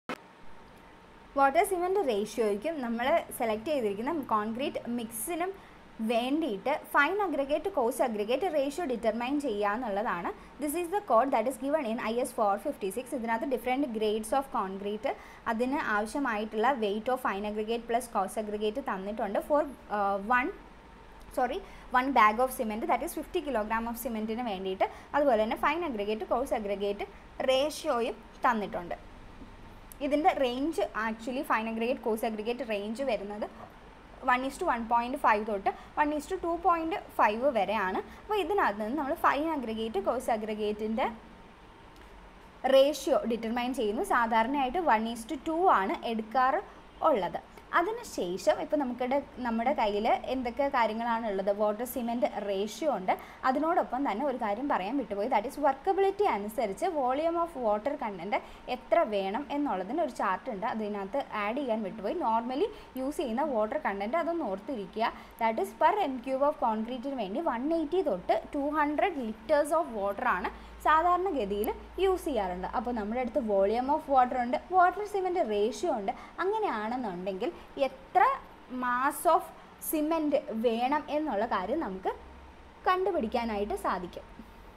വാട്ടർ സിമെൻറ്റ് റേഷ്യോയ്ക്കും നമ്മൾ സെലക്ട് ചെയ്തിരിക്കുന്ന കോൺക്രീറ്റ് മിക്സിനും വേണ്ടിയിട്ട് fine aggregate coarse aggregate ratio determine ചെയ്യുക എന്നുള്ളതാണ് this is the code that is given in I S four fifty six ഇതിനകത്ത് ഡിഫറെൻറ്റ് ഗ്രേഡ്സ് ഓഫ് കോൺക്രീറ്റ് അതിന് ആവശ്യമായിട്ടുള്ള weight of fine aggregate plus coarse aggregate തന്നിട്ടുണ്ട് for one sorry one bag of cement that is fifty kilogram of സിമെൻറ്റിന് വേണ്ടിയിട്ട് അതുപോലെ തന്നെ fine aggregate coarse aggregate റേഷ്യോയും തന്നിട്ടുണ്ട് ഇതിൻ്റെ range actually fine aggregate coarse aggregate range വരുന്നത് one is to one point five തൊട്ട് one is to two point five വരെയാണ് അപ്പോൾ ഇതിനകത്ത് നിന്ന് നമ്മൾ ഫൈൻ അഗ്രഗേറ്റ് കോഴ്സ് അഗ്രഗേറ്റിൻ്റെ റേഷ്യോ ഡിറ്റർമൈൻ ചെയ്യുന്നു സാധാരണയായിട്ട് വൺ ഈസ് ടു ടു ആണ് എടുക്കാറ് ഉള്ളത് അതിനുശേഷം ഇപ്പോൾ നമുക്കിടെ നമ്മുടെ കയ്യിൽ എന്തൊക്കെ കാര്യങ്ങളാണ് ഉള്ളത് വാട്ടർ സിമെൻറ്റ് റേഷ്യോ ഉണ്ട് അതിനോടൊപ്പം തന്നെ ഒരു കാര്യം പറയാൻ വിട്ടുപോയി ദാറ്റ് ഈസ് വർക്കബിലിറ്റി അനുസരിച്ച് വോളിയം ഓഫ് വാട്ടർ കണ്ടൻറ്റ് എത്ര വേണം എന്നുള്ളതിന് ഒരു ചാർട്ട് ഉണ്ട് അതിനകത്ത് ആഡ് ചെയ്യാൻ വിട്ടുപോയി നോർമലി യൂസ് ചെയ്യുന്ന വാട്ടർ കണ്ടൻറ്റ് അതൊന്ന് ഓർത്തിരിക്കുക that is per M cube of കോൺക്രീറ്റിന് വേണ്ടി വൺ എയ്റ്റി തൊട്ട് ടു ഹൺഡ്രഡ് ലിറ്റേഴ്സ് ഓഫ് വാട്ടറാണ് സാധാരണഗതിയിൽ യൂസ് ചെയ്യാറുണ്ട് അപ്പോൾ നമ്മുടെ അടുത്ത് വോളിയം ഓഫ് വാട്ടർ ഉണ്ട് വാട്ടർ സിമെൻറ്റ് റേഷ്യോ ഉണ്ട് അങ്ങനെയാണെന്നുണ്ടെങ്കിൽ എത്ര മാസ് ഓഫ് സിമെൻറ്റ് വേണം എന്നുള്ള കാര്യം നമുക്ക് കണ്ടുപിടിക്കാനായിട്ട് സാധിക്കും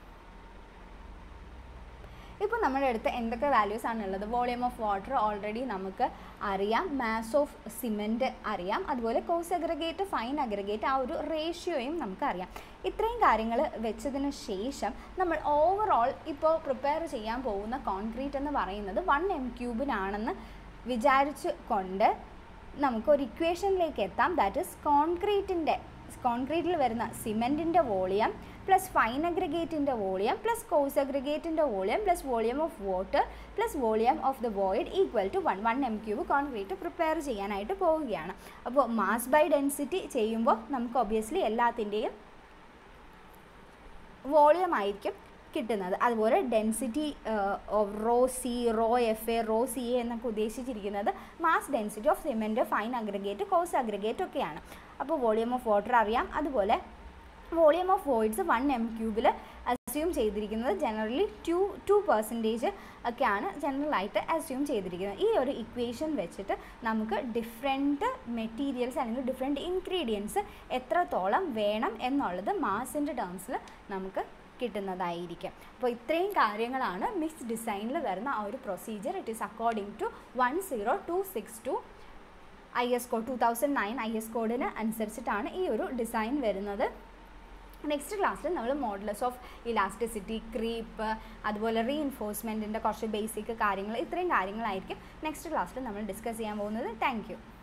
ഇപ്പോൾ നമ്മുടെ അടുത്ത് എന്തൊക്കെ വാല്യൂസ് ആണ് ഉള്ളത് വോളിയം ഓഫ് വാട്ടർ ഓൾറെഡി നമുക്ക് അറിയാം മാസ് ഓഫ് സിമെൻറ്റ് അറിയാം അതുപോലെ കോസ് അഗ്രഗേറ്റ് ഫൈൻ അഗ്രഗേറ്റ് ആ ഒരു റേഷ്യോയും നമുക്കറിയാം ഇത്രയും കാര്യങ്ങൾ വെച്ചതിന് ശേഷം നമ്മൾ ഓവറോൾ ഇപ്പോൾ പ്രിപ്പയർ ചെയ്യാൻ പോകുന്ന കോൺക്രീറ്റ് എന്ന് പറയുന്നത് വൺ എം ക്യൂബിനാണെന്ന് വിചാരിച്ച് കൊണ്ട് നമുക്കൊരു ഇക്വേഷനിലേക്ക് എത്താം ദാറ്റ് ഇസ് കോൺക്രീറ്റിൻ്റെ കോൺക്രീറ്റിൽ വരുന്ന സിമെൻറ്റിൻ്റെ വോളിയം പ്ലസ് ഫൈൻ അഗ്രഗേറ്റിൻ്റെ വോളിയം പ്ലസ് കോഴ്സ് അഗ്രഗേറ്റിൻ്റെ volume plus volume of water plus volume of the void equal to one one M cube concrete prepare ചെയ്യാനായിട്ട് പോവുകയാണ് അപ്പോൾ മാസ് ബൈ ഡെൻസിറ്റി ചെയ്യുമ്പോൾ നമുക്ക് ഒബ്വിയസ്ലി എല്ലാത്തിൻ്റെയും വോളിയം ആയിരിക്കും കിട്ടുന്നത് അതുപോലെ density rho C rho F A rho C A എന്നൊക്കെ ഉദ്ദേശിച്ചിരിക്കുന്നത് mass density of cement fine aggregate coarse aggregate ഒക്കെയാണ് അപ്പോൾ വോളിയം ഓഫ് വാട്ടർ അറിയാം അതുപോലെ volume of voids one M ക്യൂബിൽ അസ്യൂം ചെയ്തിരിക്കുന്നത് ജനറലി ടു ടു പെർസെൻറ്റേജ് ഒക്കെയാണ് ജനറലായിട്ട് അസ്യൂം ചെയ്തിരിക്കുന്നത് ഈ ഒരു ഇക്വേഷൻ വെച്ചിട്ട് നമുക്ക് ഡിഫറെൻറ്റ് മെറ്റീരിയൽസ് അല്ലെങ്കിൽ ഡിഫറെൻറ്റ് ഇൻഗ്രീഡിയൻസ് എത്രത്തോളം വേണം എന്നുള്ളത് മാസിൻ്റെ ടേംസിൽ നമുക്ക് കിട്ടുന്നതായിരിക്കും അപ്പോൾ ഇത്രയും കാര്യങ്ങളാണ് മിക്സ് ഡിസൈനിൽ വരുന്ന ആ ഒരു procedure it is according to one zero two six two I S code two thousand nine I S കോഡിന് അനുസരിച്ചിട്ടാണ് ഈ ഒരു ഡിസൈൻ വരുന്നത് നെക്സ്റ്റ് ക്ലാസ്സിൽ നമ്മൾ മോഡലസ് ഓഫ് ഇലാസ്റ്റിസിറ്റി ക്രീപ്പ് അതുപോലെ റീഇൻഫോഴ്സ്മെൻറ്റിൻ്റെ കുറച്ച് ബേസിക് കാര്യങ്ങൾ ഇത്രയും കാര്യങ്ങളായിരിക്കും നെക്സ്റ്റ് ക്ലാസ്സിൽ നമ്മൾ ഡിസ്കസ് ചെയ്യാൻ പോകുന്നത് താങ്ക്